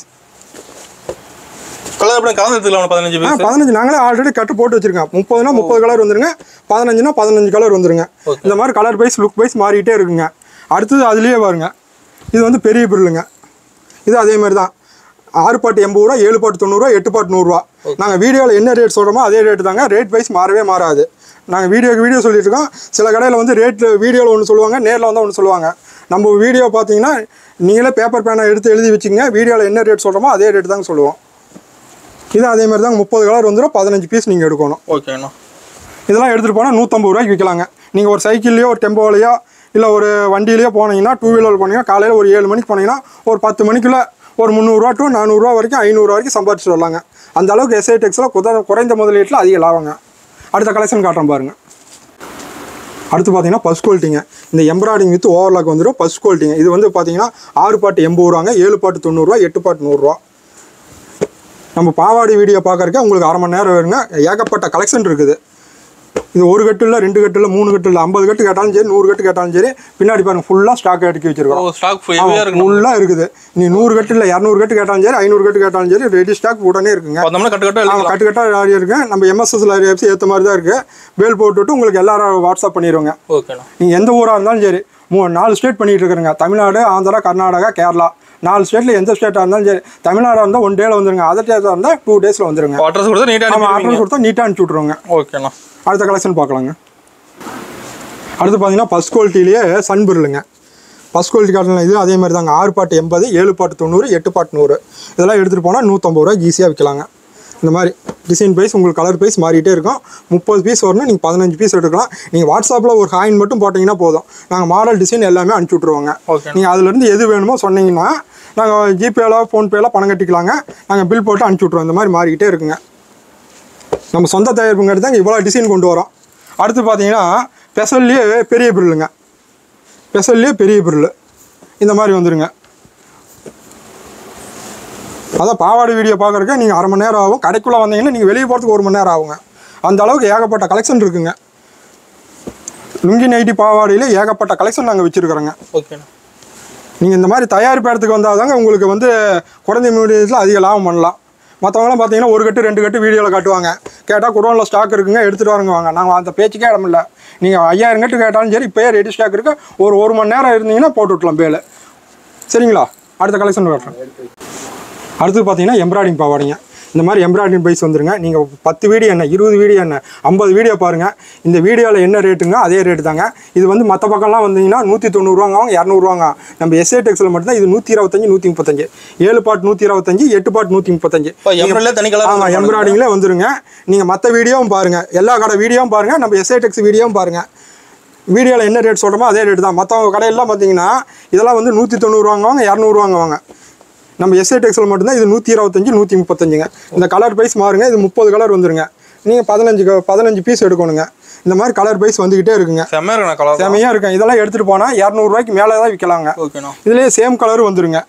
கலர் எப்படி கலந்து எடுத்துக்கலாம் பதினஞ்சு ஆ பீஸ் பதினஞ்சு நாங்களே ஆல்ரெடி கட்டு போட்டு வச்சிருக்கோம் முப்பதுனா முப்பது கலர் வந்துருங்க பதினஞ்சுனா பதினஞ்சு கலர் வந்துருங்க Okay. இந்த மாதிரி கலர் பைஸ் லுக் பைஸ் மாறிக்கிட்டே இருக்குங்க அடுத்தது அதுலேயே பாருங்க இது வந்து பெரிய பொருளுங்க இது அதே மாதிரி தான் ஆறு பாட்டு எண்பது ரூபா ஏழு பாட்டு தொண்ணூறுரூவா எட்டு பாட்டு நூறுரூவா நாங்கள் வீடியோவில் என்ன ரேட் சொல்கிறோமோ அதே ரேட்டு தாங்க ரேட் வைஸ் மாறவே மாறாது நாங்கள் வீடியோக்கு வீடியோ சொல்லிட்டு இருக்கோம் சில கடையில் வந்து ரேட் வீடியோவில் ஒன்று சொல்லுவாங்க நேரில் வந்து ஒன்று சொல்லுவாங்க நம்ம வீடியோ பார்த்தீங்கன்னா நீங்களே பேப்பர் பேனை எடுத்து எழுதி வச்சுங்க வீடியோவில் என்ன ரேட் சொல்கிறோமோ அதே ரேட் தாங்க சொல்லுவோம் இது அதே மாதிரி தாங்க முப்பது கலர் வந்துடும் பதினஞ்சு பீஸ் நீங்கள் எடுக்கணும் ஓகேண்ணா இதெல்லாம் எடுத்துகிட்டு போனால் நூற்றம்பது ரூபாய்க்கு விற்கலாங்க நீங்கள் ஒரு சைக்கிள்லையோ ஒரு டெம்போலையோ இல்லை ஒரு வண்டியிலையோ போனீங்கன்னா டூ வீலர் போனீங்கன்னா காலையில் ஒரு ஏழு மணிக்கு போனீங்கன்னா ஒரு பத்து மணிக்குள்ளே ஒரு முந்நூறுரூவா டு நானூறுரூவா வரைக்கும் ஐநூறுரூவா வரைக்கும் சம்பாதிச்சு வரலாங்க அந்த அளவுக்கு எஸ்ஐ டெக்ஸில் குத குறைந்த முதலீட்டில் அதிக லாபங்க அடுத்த கலெக்ஷன் காட்டுறேன் பாருங்கள் அடுத்து பார்த்தீங்கன்னா பஸ் குவாலிட்டிங்க இந்த எம்ப்ராய்டிங் வித் ஓவர்லாக் வந்துடும் பஸ் குவாலிட்டிங்க இது வந்து பார்த்தீங்கன்னா ஆறு பாட்டு எண்பது ரூபாங்க ஏழு பாட்டு தொண்ணூறுரூவா எட்டு பாட்டு நூறுரூவா நம்ம பாவாடை வீடியோ பார்க்கறக்கு உங்களுக்கு அரை மணி நேரம் வேணுங்க ஏகப்பட்ட கலெக்ஷன் இருக்குது இது ஒரு கட்டு இல்லை ரெண்டு கட்டு இல்லை மூணு கட்டு இல்லை ஐம்பது கட்டு கேட்டாலும் சரி நூறு கட்டு கேட்டாலும் சரி பின்னாடி பாருங்க ஃபுல்லாக ஸ்டாக் அடுக்கி வச்சிருக்கோம் ஓ ஸ்டாக் ஹெவியாக இருக்கு ஃபுல்லாக இருக்குது நீ நூறு கட்டு இல்லை இரநூறு கட்டு கேட்டாலும் சரி ஐநூறு கட்டு கேட்டாலும் சரி ரெடி ஸ்டாக் உடனே இருக்குங்க வந்தோம்னா கட்டு கட்டு ஆமாம் எழுதிக்கலாம் கட்டு கட்டாக லாரி இருக்கு நம்ம எம்எஸ்எஸ் லாரி ஆப்ஸ் ஏற்ற மாதிரி தான் இருக்குது பேல் போட்டுவிட்டு உங்களுக்கு எல்லாரும் வாட்ஸ்அப் பண்ணிடுவோங்க ஓகேண்ணா நீங்கள் எந்த ஊராக இருந்தாலும் சரி மூ நாலு ஸ்டேட் பண்ணிட்டு இருக்கிறங்க தமிழ்நாடு ஆந்திரா கர்நாடகா கேரளா நாலு ஸ்டேட்டில் எந்த ஸ்டேட்டாக இருந்தாலும் சரி தமிழ்நாடாக இருந்தால் ஒன் டேல வந்துருங்க அதர் ஸ்டேட்டாக இருந்தால் டூ டேஸில் வந்துருங்க அட்ரஸ் கொடுத்தா நீட்டாக ஆமாம் அனுப்பிடுவீங்க அட்ரஸ் கொடுத்தா நீட்டாக அனுப்பிச்சி விட்ருவோங்க ஓகேண்ணா அடுத்த கலெக்ஷன் பார்க்கலாங்க அடுத்து பார்த்தீங்கன்னா ஃபஸ்ட் குவாலிட்டிலேயே சன் பிருளுங்க ஃபஸ்ட் குவாலிட்டி காட்டலாம் இது அதே மாதிரி தாங்க ஆறு பாட்டு எண்பது ஏழு பாட்டு தொண்ணூறு எட்டு பாட்டு நூறு இதெல்லாம் எடுத்துகிட்டு போனால் நூற்றம்பது ரூபாய்க்கு ஈஸியாக விற்கலாங்க இந்த மாதிரி டிசைன் பைஸ் உங்களுக்கு கலர் பைஸ் மாறிட்டே இருக்கும் முப்பது பீஸ் வரணும் நீங்கள் பதினஞ்சு பீஸ் எடுக்கலாம் நீங்கள் வாட்ஸ்அப்பில் ஒரு ஹாயின் மட்டும் போட்டிங்கன்னா போதும் நாங்கள் மாடல் டிசைன் எல்லாமே அனுப்பிச்சி விட்ருவோங்க ஓகே நீங்கள் அதுலேருந்து எது வேணுமோ சொன்னீங்கன்னா நாங்கள் ஜிபேல ஃபோன்பேல பணம் கட்டிக்கலாங்க நாங்கள் பில் போட்டு அனுப்பிச்சி விட்ருவோம் இந்த மாதிரி மாறிக்கிட்டே இருக்குங்க நம்ம சொந்த தயாரிப்புங்கிறது தான் இவ்வளோ டிசைன் கொண்டு வரோம் அடுத்து பார்த்தீங்கன்னா ஸ்பெஷல்லையே பெரிய பொருளுங்க ஸ்பெஷல்லையே பெரிய பொருள் இந்த மாதிரி வந்துருங்க அதான் பாவாடை வீடியோ பார்க்குறக்கு நீங்கள் அரை மணி நேரம் ஆகும் கடைக்குள்ளே வந்தீங்கன்னா நீங்கள் வெளியே போகிறதுக்கு ஒரு மணி நேரம் ஆகுங்க அந்த அளவுக்கு ஏகப்பட்ட கலெக்ஷன் இருக்குங்க லுங்கி நைட்டி பாவாடையில் ஏகப்பட்ட கலெக்ஷன் நாங்கள் வச்சுருக்குறோங்க ஓகேண்ணா நீங்கள் இந்த மாதிரி தயாரிப்பு இடத்துக்கு வந்தால் தாங்க உங்களுக்கு வந்து குறைந்த மீடியத்தில் அதிக லாபம் பண்ணலாம் மற்றவங்களாம் பார்த்தீங்கன்னா ஒரு கட்டு ரெண்டு கட்டு வீடியோவில் காட்டுவாங்க கேட்டால் குடோனில் ஸ்டாக் இருக்குங்க எடுத்துகிட்டு வரங்க வாங்க நாங்கள் அந்த பேச்சுக்கே இடம் இல்லை நீங்கள் ஐயாயிரம் கட்டு கேட்டாலும் சரி இப்போயே ரெடி ஸ்டாக் இருக்கு ஒரு ஒரு மணி நேரம் இருந்தீங்கன்னா போட்டு விட்லாம் பேல் சரிங்களா அடுத்த கலெக்ஷன் காட்டுறேன் அடுத்து பார்த்தீங்கன்னா எம்ப்ராய்டிங் பாவாடிங்க இந்த மாதிரி எம்ப்ராய்டிங் பைஸ் வந்துருங்க நீங்கள் பத்து வீடியோ என்ன இருபது வீடியோ என்ன ஐம்பது வீடியோ பாருங்கள் இந்த வீடியோவில் என்ன ரேட்டுங்க அதே ரேட்டு தாங்க இது வந்து மற்ற பக்கம்லாம் வந்தீங்கன்னா நூற்றி தொண்ணூறுவாங்க இரநூறுவாங்க நம்ம எஸ்ஏ டெக்ஸில் மட்டும்தான் இது நூற்றி இருபத்தஞ்சி நூற்றி முப்பத்தஞ்சு ஏழு பாட் நூற்றி இருபத்தஞ்சி எட்டு பாட் நூற்றி முப்பத்தஞ்சு இப்போ எம்ப்ராய்டில் தனி கலர் ஆமாம் எம்ப்ராய்டிங்லேயே வந்துருங்க நீங்கள் மற்ற வீடியோவும் பாருங்கள் எல்லா கடை வீடியோவும் பாருங்கள் நம்ம எஸ்ஏ டெக்ஸ் வீடியோவும் பாருங்கள் வீடியோவில் என்ன ரேட் சொல்கிறோமோ அதே ரேட் தான் மற்ற கடையெல்லாம் பார்த்தீங்கன்னா இதெல்லாம் வந்து நூற்றி தொண்ணூறுவாங்க இரநூறுவாங்க வாங்க நம்ம எஸ்ஏ டெக்ஸில் மட்டும்தான் இது நூற்றி இருபத்தஞ்சி நூற்றி முப்பத்தஞ்சுங்க இந்த கலர் பைஸ் மாறுங்க இது முப்பது கலர் வந்துருங்க நீங்கள் பதினஞ்சு க- பதினஞ்சு பீஸ் எடுக்கணுங்க இந்த மாதிரி கலர் பைஸ் வந்துக்கிட்டே இருக்குங்க செம்மையாக இருக்குண்ணா கலர் செமையாக இருக்கும் இதெல்லாம் எடுத்துகிட்டு போனால் இரநூறுவாய்க்கு மேலே தான் விற்கலாங்க ஓகேண்ணா இதுலேயே சேம் கலர் வந்துருங்க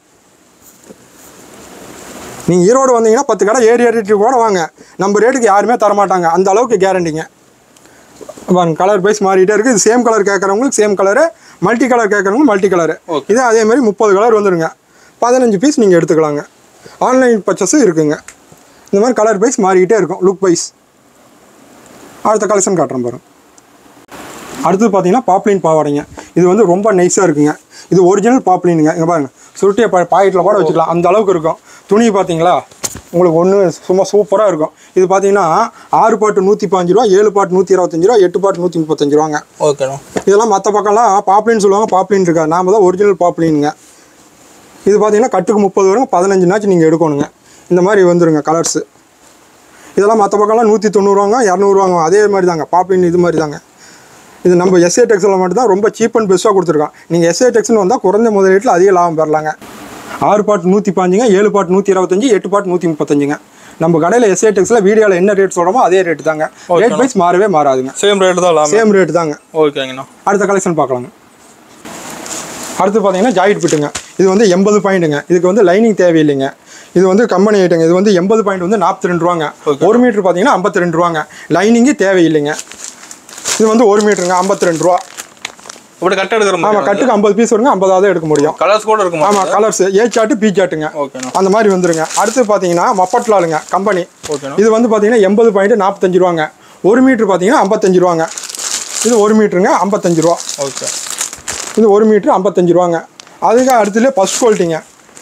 நீங்கள் ஈரோடு வந்தீங்கன்னா பத்து கடை ஏறி ஏறிட்டு கூட வாங்க நம்ம ரேட்டுக்கு யாருமே தரமாட்டாங்க அந்த அளவுக்கு கேரண்டிங்க வாங்க கலர் பைஸ் மாறிட்டே இருக்குது இது சேம் கலர் கேட்குறவங்களுக்கு சேம் கலரு மல்டி கலர் கேட்குறவங்க மல்டி கலரு Okay. இதே அதே மாதிரி முப்பது கலர் வந்துருங்க பதினஞ்சு பீஸ் நீங்கள் எடுத்துக்கலாங்க ஆன்லைன் பர்ச்சஸும் இருக்குங்க இந்த மாதிரி கலர் பைஸ் மாறிக்கிட்டே இருக்கும் லுக் வைஸ் அடுத்த கலெக்ஷன் காட்டுறேன் பாருங்க அடுத்தது பார்த்தீங்கன்னா பாப்ளின் பாவாடைங்க இது வந்து ரொம்ப நைஸாக இருக்குங்க இது ஒரிஜினல் பாப்ளினுங்க இங்கே பாருங்க சுருட்டிய பா பாக்கெட்டில் கூட வச்சுக்கலாம் அந்த அளவுக்கு இருக்கும் துணி பார்த்தீங்களா உங்களுக்கு ஒன்று சும்மா சூப்பராக இருக்கும் இது பார்த்தீங்கன்னா ஆறு பாட்டு நூற்றி பாஞ்சு ரூபா ஏழு பாட்டு நூற்றி இருபத்தஞ்சு ரூபா எட்டு பாட்டு நூற்றி முப்பத்தஞ்சு ரூபாங்க ஓகேண்ணா இதெல்லாம் மற்ற பக்கம்லாம் பாப்ளின்னு சொல்லுவாங்க பாப்ளின் இருக்கா நாம தான் ஒரிஜினல் பாப்ளினுங்க இது பார்த்தீங்கன்னா கட்டுக்கு முப்பது வருங்க பதினஞ்சு நாச்சு நீங்கள் எடுக்கணுங்க இந்த மாதிரி வந்துருங்க கலர்ஸு இதெல்லாம் மற்ற பக்கம்லாம் நூற்றி தொண்ணூறுவாங்க இரநூறுவாங்க அதே மாதிரி தாங்க பாப்ளின் இது மாதிரி தாங்க இது நம்ம எஸ்ஏ டெக்ஸில் மட்டும் தான் ரொம்ப சீப் அண்ட் பெஸ்ட்டாக கொடுத்துருக்கோம் நீங்கள் எஸ்ஏ டெக்ஸ்னு வந்தால் குறைந்த முதலீட்டில் அதிக லாபம் பெறலாங்க ஆறு பாட்டு நூற்றி பாஞ்சுங்க ஏழு பாட்டு நூற்றி இருபத்தஞ்சி எட்டு பாட்டு நூற்றி முப்பத்தஞ்சுங்க நம்ம கடையில் எஸ்ஏ டெக்ஸில் வீடியோவில் என்ன ரேட் சொல்கிறோமோ அதே ரேட்டு தாங்க ரேட் வைஸ் மாறவே மாறாதுங்க சேம் ரேட்டு தான் எல்லாமே சேம் ரேட்டு தாங்க ஓகேங்கண்ணா அடுத்த கலெக்ஷன் பார்க்கலாங்க அடுத்து பார்த்தீங்கன்னா ஜாயிட் ஃபிட்டுங்க இது வந்து எண்பது பாயிண்ட்டுங்க இதுக்கு வந்து லைனிங் தேவையில்லைங்க இது வந்து கம்பெனி ஐட்டங்க இது வந்து எண்பது பாயிண்ட் வந்து நாற்பத்தி ரெண்டு ரூபாங்க ஒரு மீட்டர் பார்த்தீங்கன்னா ஐம்பத்தி ரெண்டு ரூபாங்க லைனிங்கு தேவையில்லைங்க இது வந்து ஒரு மீட்டருங்க ஐம்பத்தி ரெண்டு ரூபா அப்படி கட்ட எடுக்கிற ஆமாம் மாதிரி கட்டுக்கு ஐம்பது பீஸ் வருங்க ஐம்பதாவது எடுக்க முடியும் கலர்ஸ் கூட இருக்குமா ஆமாம் கலர்ஸ் ஏ சாட்டு பி சாட்டுங்க ஓகேண்ணா அந்த மாதிரி வந்துருங்க அடுத்து பார்த்தீங்கன்னா மப்பட்லாலுங்க கம்பெனி ஓகேண்ணா இது வந்து பார்த்தீங்கன்னா எண்பது பாயிண்ட் நாற்பத்தஞ்சு ரூபாங்க ஒரு மீட்ரு பார்த்தீங்கன்னா ஐம்பத்தஞ்சு ரூபாங்க இது ஒரு மீட்டருங்க ஐம்பத்தஞ்சு ரூபா ஓகே இது ஒரு மீட்ரு ஐம்பத்தஞ்சு ரூபாங்க அதுக்கு அடுத்துலேயே ஃபஸ்ட் குவாலிட்டிங்க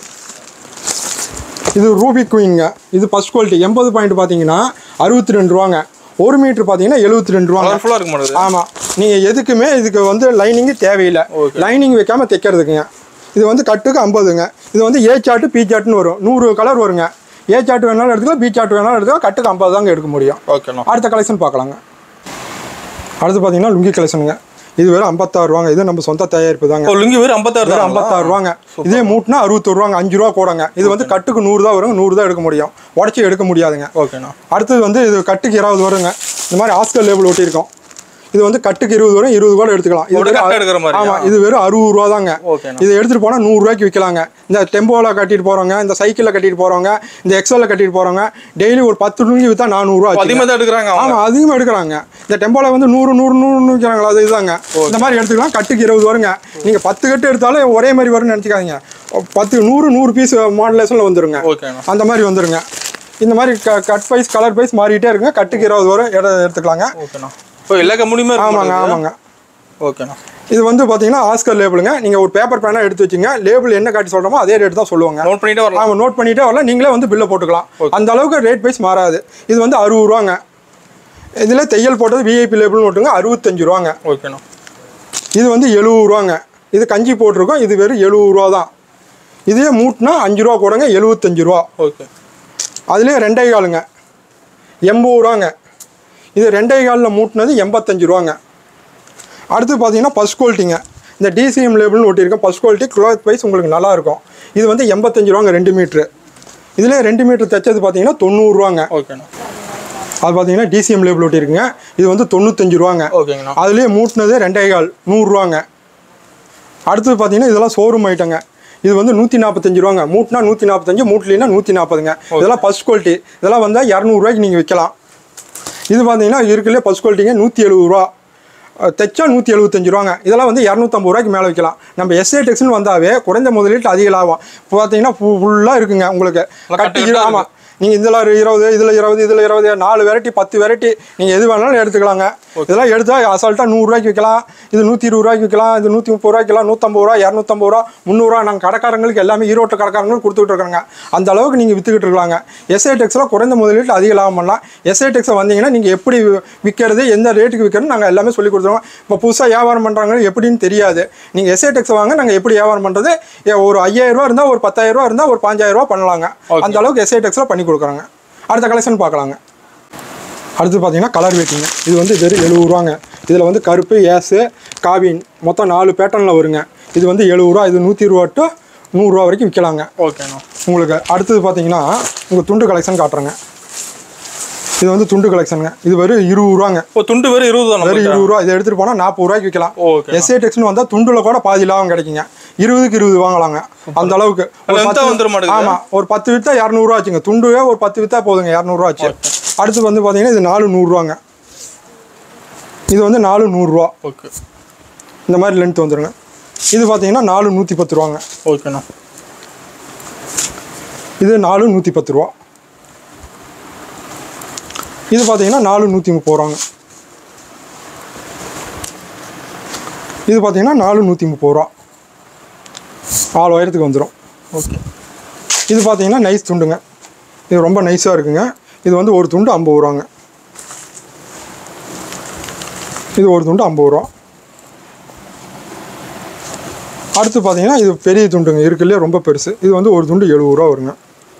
இது ரூபி குயிங்க இது ஃபஸ்ட் குவாலிட்டி எண்பது பாயிண்ட் பார்த்தீங்கன்னா அறுபத்தி ரெண்டு ரூபாங்க ஒரு மீட்ரு பார்த்தீங்கன்னா எழுபத்தி ரெண்டு ரூபாங்க கலர்ஃபுல்லாக இருக்க மாட்டேங்குது ஆமாம் நீங்கள் எதுக்குமே இதுக்கு வந்து லைனிங்கு தேவையில்லை லைனிங் வைக்காம தைக்கிறதுக்குங்க இது வந்து கட்டுக்கு ஐம்பதுங்க இது வந்து ஏ சாட்டு பி சாட்டுன்னு வரும் நூறு கலர் வருங்க ஏ சாட்டு வேணாலும் எடுத்துக்கலாம் பி சாட்டு வேணாலும் எடுத்துக்கலாம் கட்டுக்கு ஐம்பது தாங்க எடுக்க முடியும் ஓகேண்ணா அடுத்த கலெக்ஷன் பார்க்கலாங்க அடுத்து பார்த்தீங்கன்னா லுங்கி கலெக்ஷனுங்க இது வெறும் ஐம்பத்தாறு ரூபாங்க இது நம்ம சொந்த தயாரிப்பு தாங்க இப்போ லுங்கி வெறும் ஐம்பத்தாறு வெறும் தான் ஐம்பத்தாறு ரூபாங்க இதே மூட்டுனா அறுபத்தொரு ரூபாங்க அஞ்சு ரூபா கூடங்க இது வந்து கட்டுக்கு நூறு தான் வருங்க நூறு தான் எடுக்க முடியும் உடச்சி எடுக்க முடியாதுங்க ஓகேண்ணா அடுத்தது வந்து இது கட்டுக்கு இருபது வருங்க இந்த மாதிரி ஆஸ்கர் லேபிள் ஒட்டியிருக்கோம் இது வந்து கட்டுக்கு இருபது வரும் இருபது கூட எடுத்துக்கலாம் இது ஒரு வெறும் கட்டை எடுக்கிற மாதிரி ஆமா இது வெறும் அறுபது ரூபா தாங்க ஓகேண்ணா இதை எடுத்துட்டு போனா நூறு ரூபாய்க்கு விற்கலாங்க இந்த டெம்போவில் கட்டிட்டு போறவங்க இந்த சைக்கிளில் கட்டிட்டு போறவங்க இந்த எக்ஸலில் கட்டிட்டு போறவங்க டெய்லி ஒரு பத்து லுங்கி விற்றா நானூறுரூவா அதிகமாக தான் எடுக்கிறாங்க அவங்க ஆமா அதிகமாக எடுக்கிறாங்க இந்த டெம்போல வந்து நூறு நூறு நூறு விற்கிறாங்களா அது இதுதாங்க இந்த மாதிரி எடுத்துக்கலாம் கட்டுக்கு இருபது வருங்க நீங்க பத்து கட்டு எடுத்தாலும் ஒரே மாதிரி வரும்னு நினச்சிக்காதீங்க பத்து நூறு நூறு பீஸ் மாடலேஷனில் வந்துருங்க ஓகேண்ணா அந்த மாதிரி வந்துருங்க இந்த மாதிரி க கட் பைஸ் கலர் பைஸ் மாறிட்டே இருக்குங்க கட்டுக்கு இருபது வரும் எட எடுத்துக்கலாங்க ஓகேண்ணா இப்போ எல்லா கம்பெனியுமே இருக்கு ஆமாங்க மாட்டேங்குது. ஆமாங்க ஓகேண்ணா இது வந்து பார்த்தீங்கன்னா ஆஸ்கர் லேபிளுங்க நீங்கள் ஒரு பேப்பர் பேனாக எடுத்து வச்சுங்க லேபிள் என்ன காட்டி சொல்கிறோமோ அதே ரேட் தான் சொல்லுவாங்க நோட் பண்ணிட்டே வரலாம் ஆமாம் நோட் பண்ணிட்டே வரலாம் நீங்களே வந்து பில்லை போட்டுக்கலாம் அந்த அளவுக்கு ரேட் வைஸ் மாறாது இது வந்து அறுபது ரூபாங்க இதில் தையல் போட்டது விஐபி லேபிள்னு போட்டுங்க அறுபத்தஞ்சு ரூபாங்க ஓகேண்ணா இது வந்து எழுபது ரூபாங்க இது கஞ்சி போட்டிருக்கோம் இது வெறும் எழுபது ரூபா தான் இதே மூட்டினா அஞ்சு ரூபா கூடங்க எழுபத்தஞ்சு ரூபா ஓகே அதுலேயே ரெண்டே காலுங்க எண்பது ரூபாங்க இது ரெண்டே காலில் மூட்டினது எண்பத்தஞ்சு ரூபாங்க அடுத்து பார்த்தீங்கன்னா ஃபஸ்ட் குவாலிட்டிங்க இந்த டிசிஎம் லேபிள்னு ஒட்டியிருக்கோம் ஃபஸ்ட் குவாலிட்டி க்ளாத் வைஸ் உங்களுக்கு நல்லா இருக்கும் இது வந்து எண்பத்தஞ்சு ரூபாங்க ரெண்டு மீட்ரு இதில் ரெண்டு மீட்ரு தைச்சது பார்த்தீங்கன்னா தொண்ணூறுரூவாங்க ஓகேண்ணா அது பார்த்தீங்கன்னா டிசிஎம் லேபிள் ஒட்டியிருக்குங்க இது வந்து தொண்ணூத்தஞ்சு ரூபாங்க ஓகேங்கண்ணா அதுலேயே மூட்டினது ரெண்டே கால் நூறுரூவாங்க அடுத்தது பார்த்தீங்கன்னா இதெல்லாம் ஷோரூம் ஐட்டங்க இது வந்து நூற்றி நாற்பத்தஞ்சு ரூபாங்க மூட்டினா நூற்றி நாற்பத்தஞ்சு மூட்லினா நூற்றி நாற்பதுங்க இதெல்லாம் ஃபஸ்ட் குவாலிட்டி இதெல்லாம் வந்தால் இரநூறுவாய்க்கு நீங்கள் விற்கலாம் இது பார்த்தீங்கன்னா இருக்குல்லே ஃபஸ்ட் குவாலிட்டிங்க நூற்றி எழுபது ரூபா அஹ் தைச்சா நூற்றி எழுபத்தஞ்சு ரூபாங்க இதெல்லாம் வந்து இரநூத்தம்பது ரூபாய்க்கு மேலே விற்கலாம் நம்ம எஸ்ஏ டெக்ஸ்னு வந்தாவே குறைந்த முதலீட்டு அதிக லாபம் இப்போ பார்த்தீங்கன்னா ஃபுல்லாக இருக்குங்க உங்களுக்கு கட்டு கட்டி கட்டா ஆமாம் நீங்கள் இதில் ஒரு இருபது இதில் இருபது இதில் இருபது நாலு வெரைட்டி பத்து வெரைட்டி நீங்கள் எது வேணாலும் எடுத்துக்கலாங்க இதெல்லாம் எடுத்தா அசால்ட்டாக நூறுரூவாய்க்கு விற்கலாம் இது நூற்றி இருபது ரூபாய்க்கு விற்கலாம் இது நூற்றி முப்பது ரூபாய்க்கு விற்கலாம் நூற்றம்பது ரூபா இரநூத்தம்பது ரூபா முந்நூறுரூவா நாங்கள் கடைக்காரங்களுக்கு எல்லாமே ஈரோட்டு கடைக்காரங்களுக்கு கொடுத்துட்டு இருக்காங்க அந்த அளவுக்கு நீங்கள் விற்றுக்கிட்டு இருக்கலாங்க எஸ்ஐ டெக்ஸில் குறைந்த முதலீட்டில் அதிக லாபம் பண்ணலாம் எஸ்ஐ டெக்ஸை வந்தீங்கன்னா நீங்கள் எப்படி வி- விற்கிறது எந்த ரேட்டுக்கு விற்கிறது நாங்கள் எல்லாமே சொல்லி கொடுத்துருவோம் இப்போ புதுசாக வியாபாரம் பண்ணுறாங்க எப்படின்னு தெரியாது நீங்கள் எஸ்ஐ டெக்ஸை வாங்க நாங்கள் எப்படி வியாபாரம் பண்ணுறது ஒரு ஐயாயிரம் ரூபா இருந்தால் ஒரு பத்தாயிரம் ரூபா இருந்தால் ஒரு பாஞ்சாயிரம் ரூபா பண்ணலாங்க அந்த அளவுக்கு எஸ்ஐ டெக்ஸில் பண்ணி கொடுக்குறாங்க அடுத்த கலெக்ஷன் பார்க்கலாங்க அடுத்து பார்த்தீங்கன்னா கலர் வெயிட்டிங்க இது வந்து வெறும் எழுபது ரூபாங்க இதில் வந்து கருப்பு ஏசு காவின் மொத்தம் நாலு பேட்டர்னில் வருங்க இது வந்து எழுபது ரூபா இது நூற்றி ரூபா டு நூறுரூவா வரைக்கும் விற்கலாங்க ஓகேண்ணா உங்களுக்கு அடுத்தது பார்த்தீங்கன்னா உங்கள் துண்டு கலெக்ஷன் காட்டுறேங்க இது வந்து துண்டு கலெக்ஷனுங்க இது வெறும் இருபது ரூபாங்க இப்போ துண்டு வெறும் இருபது தான் வெறும் இருபது ரூபா இதை எடுத்துகிட்டு போனால் நாற்பது ரூபாய்க்கு விற்கலாம் ஓகே எஸ்ஏ டெக்ஸ்னு வந்தால் துண்டுல கூட பாதி லாபம் கிடைக்குங்க இருபதுக்கு இருபது வாங்கலாங்க அந்த அளவுக்கு ஒரு லென்த்தா பத்து- வந்துட மாட்டேங்குது. ஆமா ஒரு பத்து வித்தா இரநூறுவா ஆச்சுங்க துண்டுவே ஒரு பத்து வித்தா போதுங்க இரநூறுவா ஆச்சு அடுத்து வந்து பார்த்தீங்கன்னா இது நாலு நூறுரூவாங்க இது வந்து நாலு நூறுரூவா ஓகே இந்த மாதிரி லென்த் வந்துருங்க இது பார்த்தீங்கன்னா நாலு நூற்றி பத்து ரூபாங்க ஓகேண்ணா இது நாலு நூற்றி பத்து ரூபா இது பார்த்தீங்கன்னா நாலு நூற்றி முப்பது ரூபாங்க இது பார்த்தீங்கன்னா நாலு நூற்றி முப்பது ரூபா ஆறு உயரத்துக்கு வந்துடும் ஓகே இது பார்த்தீங்கன்னா நைஸ் துண்டுங்க இது ரொம்ப நைஸாக இருக்குங்க இது வந்து ஒரு துண்டு ஐம்பது ரூபாங்க இது ஒரு துண்டு ஐம்பது ரூபா அடுத்து பார்த்தீங்கன்னா இது பெரிய துண்டுங்க இருக்குல்லையே ரொம்ப பெருசு இது வந்து ஒரு துண்டு எழுபது ரூபா வருங்க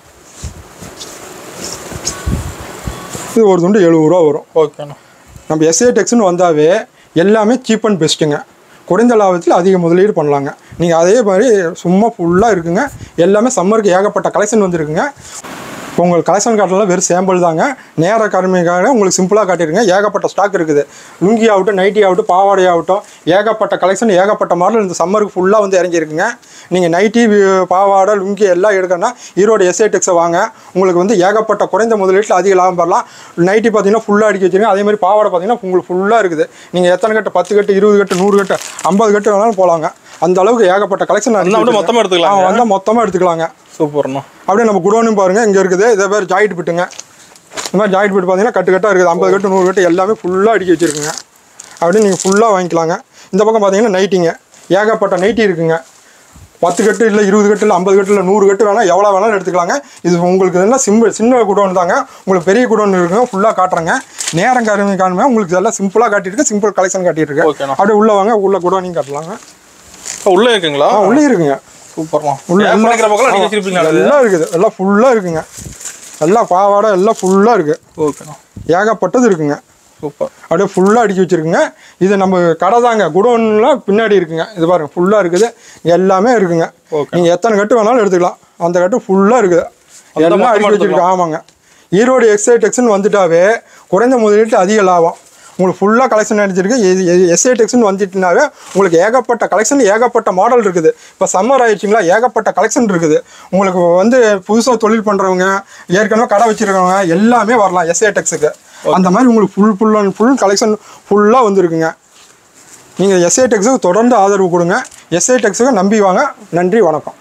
இது ஒரு துண்டு எழுபது ரூபா வரும் ஓகேண்ணா நம்ம எஸ்ஏ டெக்ஸ்னு வந்தாவே எல்லாமே சீப் அண்ட் பெஸ்ட்டுங்க குறைந்த லாபத்தில் அதிக முதலீடு பண்ணலாங்க நீங்கள் அதே மாதிரி சும்மா ஃபுல்லாக இருக்குங்க எல்லாமே சம்மருக்கு ஏகப்பட்ட கலெக்ஷன் வந்துருக்குங்க இப்போ உங்களுக்கு கலெக்ஷன் காட்டலாம் வெறும் சேம்பிள் தாங்க நேர கருமைக்காக உங்களுக்கு சிம்பிளாக காட்டியிருங்க ஏகப்பட்ட ஸ்டாக் இருக்குது லுங்கி ஆகட்டும் நைட்டி ஆகட்டும் பாவாடை ஆகட்டும் ஏகப்பட்ட கலெக்ஷன் ஏகப்பட்ட மாடல் இந்த சம்மருக்கு ஃபுல்லாக வந்து இறங்கியிருக்குங்க நீங்கள் நைட்டி வி- பாவாடை லுங்கி எல்லாம் எடுக்கணும்னா ஈரோடு எஸ்ஐ டெக்ஸை வாங்க உங்களுக்கு வந்து ஏகப்பட்ட குறைந்த முதலீட்டில் அதிக லாபம் பெறலாம் நைட்டி பார்த்தீங்கன்னா ஃபுல்லாக அடிக்க வச்சிருங்க அதே மாதிரி பாவாடை பார்த்தீங்கன்னா உங்களுக்கு ஃபுல்லாக இருக்குது நீங்கள் எத்தனை கட்டு பத்து கட்டு இருபது கட்டு நூறு கட்டு ஐம்பது கட்டு வேணாலும் போகலாங்க அந்த அளவுக்கு ஏகப்பட்ட கலெக்ஷன் வந்தா அப்படியே மொத்தமா எடுத்துக்கலாங்க. வந்தால் மொத்தமாக எடுத்துக்கலாங்க சூப்பர்ண்ணா அப்படியே நம்ம குடோனும் பாருங்க இங்கே இருக்குது இதே பேர் ஜாயிட் பிட்டுங்க இந்த மாதிரி ஜாயிட் பிட்டு பார்த்தீங்கன்னா கட்டு கட்டாக இருக்குது ஐம்பது கட்டு நூறு கட்டு எல்லாமே ஃபுல்லாக அடிக்க வச்சிருக்குங்க அப்படியே நீங்கள் ஃபுல்லாக வாங்கிக்கலாங்க இந்த பக்கம் பார்த்தீங்கன்னா நைட்டிங்க ஏகப்பட்ட நைட்டி இருக்குங்க பத்து கட்டு இல்லை இருபது கட்டு இல்லை ஐம்பது கட்டு இல்லை நூறு கட்டு வேணால் எவ்வளோ வேணாலும் எடுத்துக்கலாங்க இது உங்களுக்கு என்ன சிம்பிள் சின்ன குடோன் தாங்க உங்களுக்கு பெரிய குடோன் இருக்குங்க ஃபுல்லாக காட்டுறேங்க நேரம் கருவி காணுமே உங்களுக்கு இதெல்லாம் சிம்பிளாக காட்டியிருக்கு சிம்பிள் கலெக்ஷன் காட்டியிருக்கு ஓகேண்ணா. அப்படியே உள்ளே வாங்க உள்ள குடோனையும் காட்டலாங்க இப்போ உள்ளே இருக்குங்களா ஆ உள்ளே இருக்குங்க சூப்பர்ண்ணா உள்ள உள்ள பண்ணிக்கிற பக்கம் நீங்கள் ஆ, வச்சிருப்பீங்களா அது? எல்லாம் இருக்குது எல்லாம் ஃபுல்லாக இருக்குங்க எல்லாம் பாவாடை எல்லாம் ஃபுல்லாக இருக்குது ஓகேண்ணா ஏகப்பட்டது இருக்குங்க சூப்பர் அப்படியே ஃபுல்லாக அடுக்கி வச்சுருக்குங்க இது நம்ம கடை தாங்க குடோன்லாம் பின்னாடி இருக்குங்க இது பாருங்க ஃபுல்லாக இருக்குது எல்லாமே இருக்குங்க Okay. நீங்கள் எத்தனை கட்டு வேணாலும் எடுத்துக்கலாம் அந்த கட்டு ஃபுல்லாக இருக்குது அந்த எல்லாம் மொத்தமா அடுக்கி வச்சுருக்கோம் ஆமாங்க ஈரோடு எக்ஸை டெக்ஸ்னு வந்துட்டாவே குறைந்த முதலீட்டு அதிக லாபம் உங்களுக்கு ஃபுல்லாக கலெக்ஷன் அடிச்சிருக்கு எஸ்ஐ டெக்ஸ்னு வந்துட்டுனாவே உங்களுக்கு ஏகப்பட்ட கலெக்ஷன் ஏகப்பட்ட மாடல் இருக்குது இப்போ சம்மர் ஆயிடுச்சுங்களா ஏகப்பட்ட கலெக்ஷன் இருக்குது உங்களுக்கு வந்து புதுசாக தொழில் பண்ணுறவங்க ஏற்கனவே கடை வச்சுருக்கவங்க எல்லாமே வரலாம் எஸ்ஐ டெக்ஸுக்கு அந்த மாதிரி உங்களுக்கு full full and full collection ஃபுல்லாக வந்துருக்குங்க நீங்கள் எஸ்ஐ டெக்ஸுக்கு தொடர்ந்து ஆதரவு கொடுங்க எஸ்ஐ டெக்ஸுக்கு நம்பி வாங்க நன்றி வணக்கம்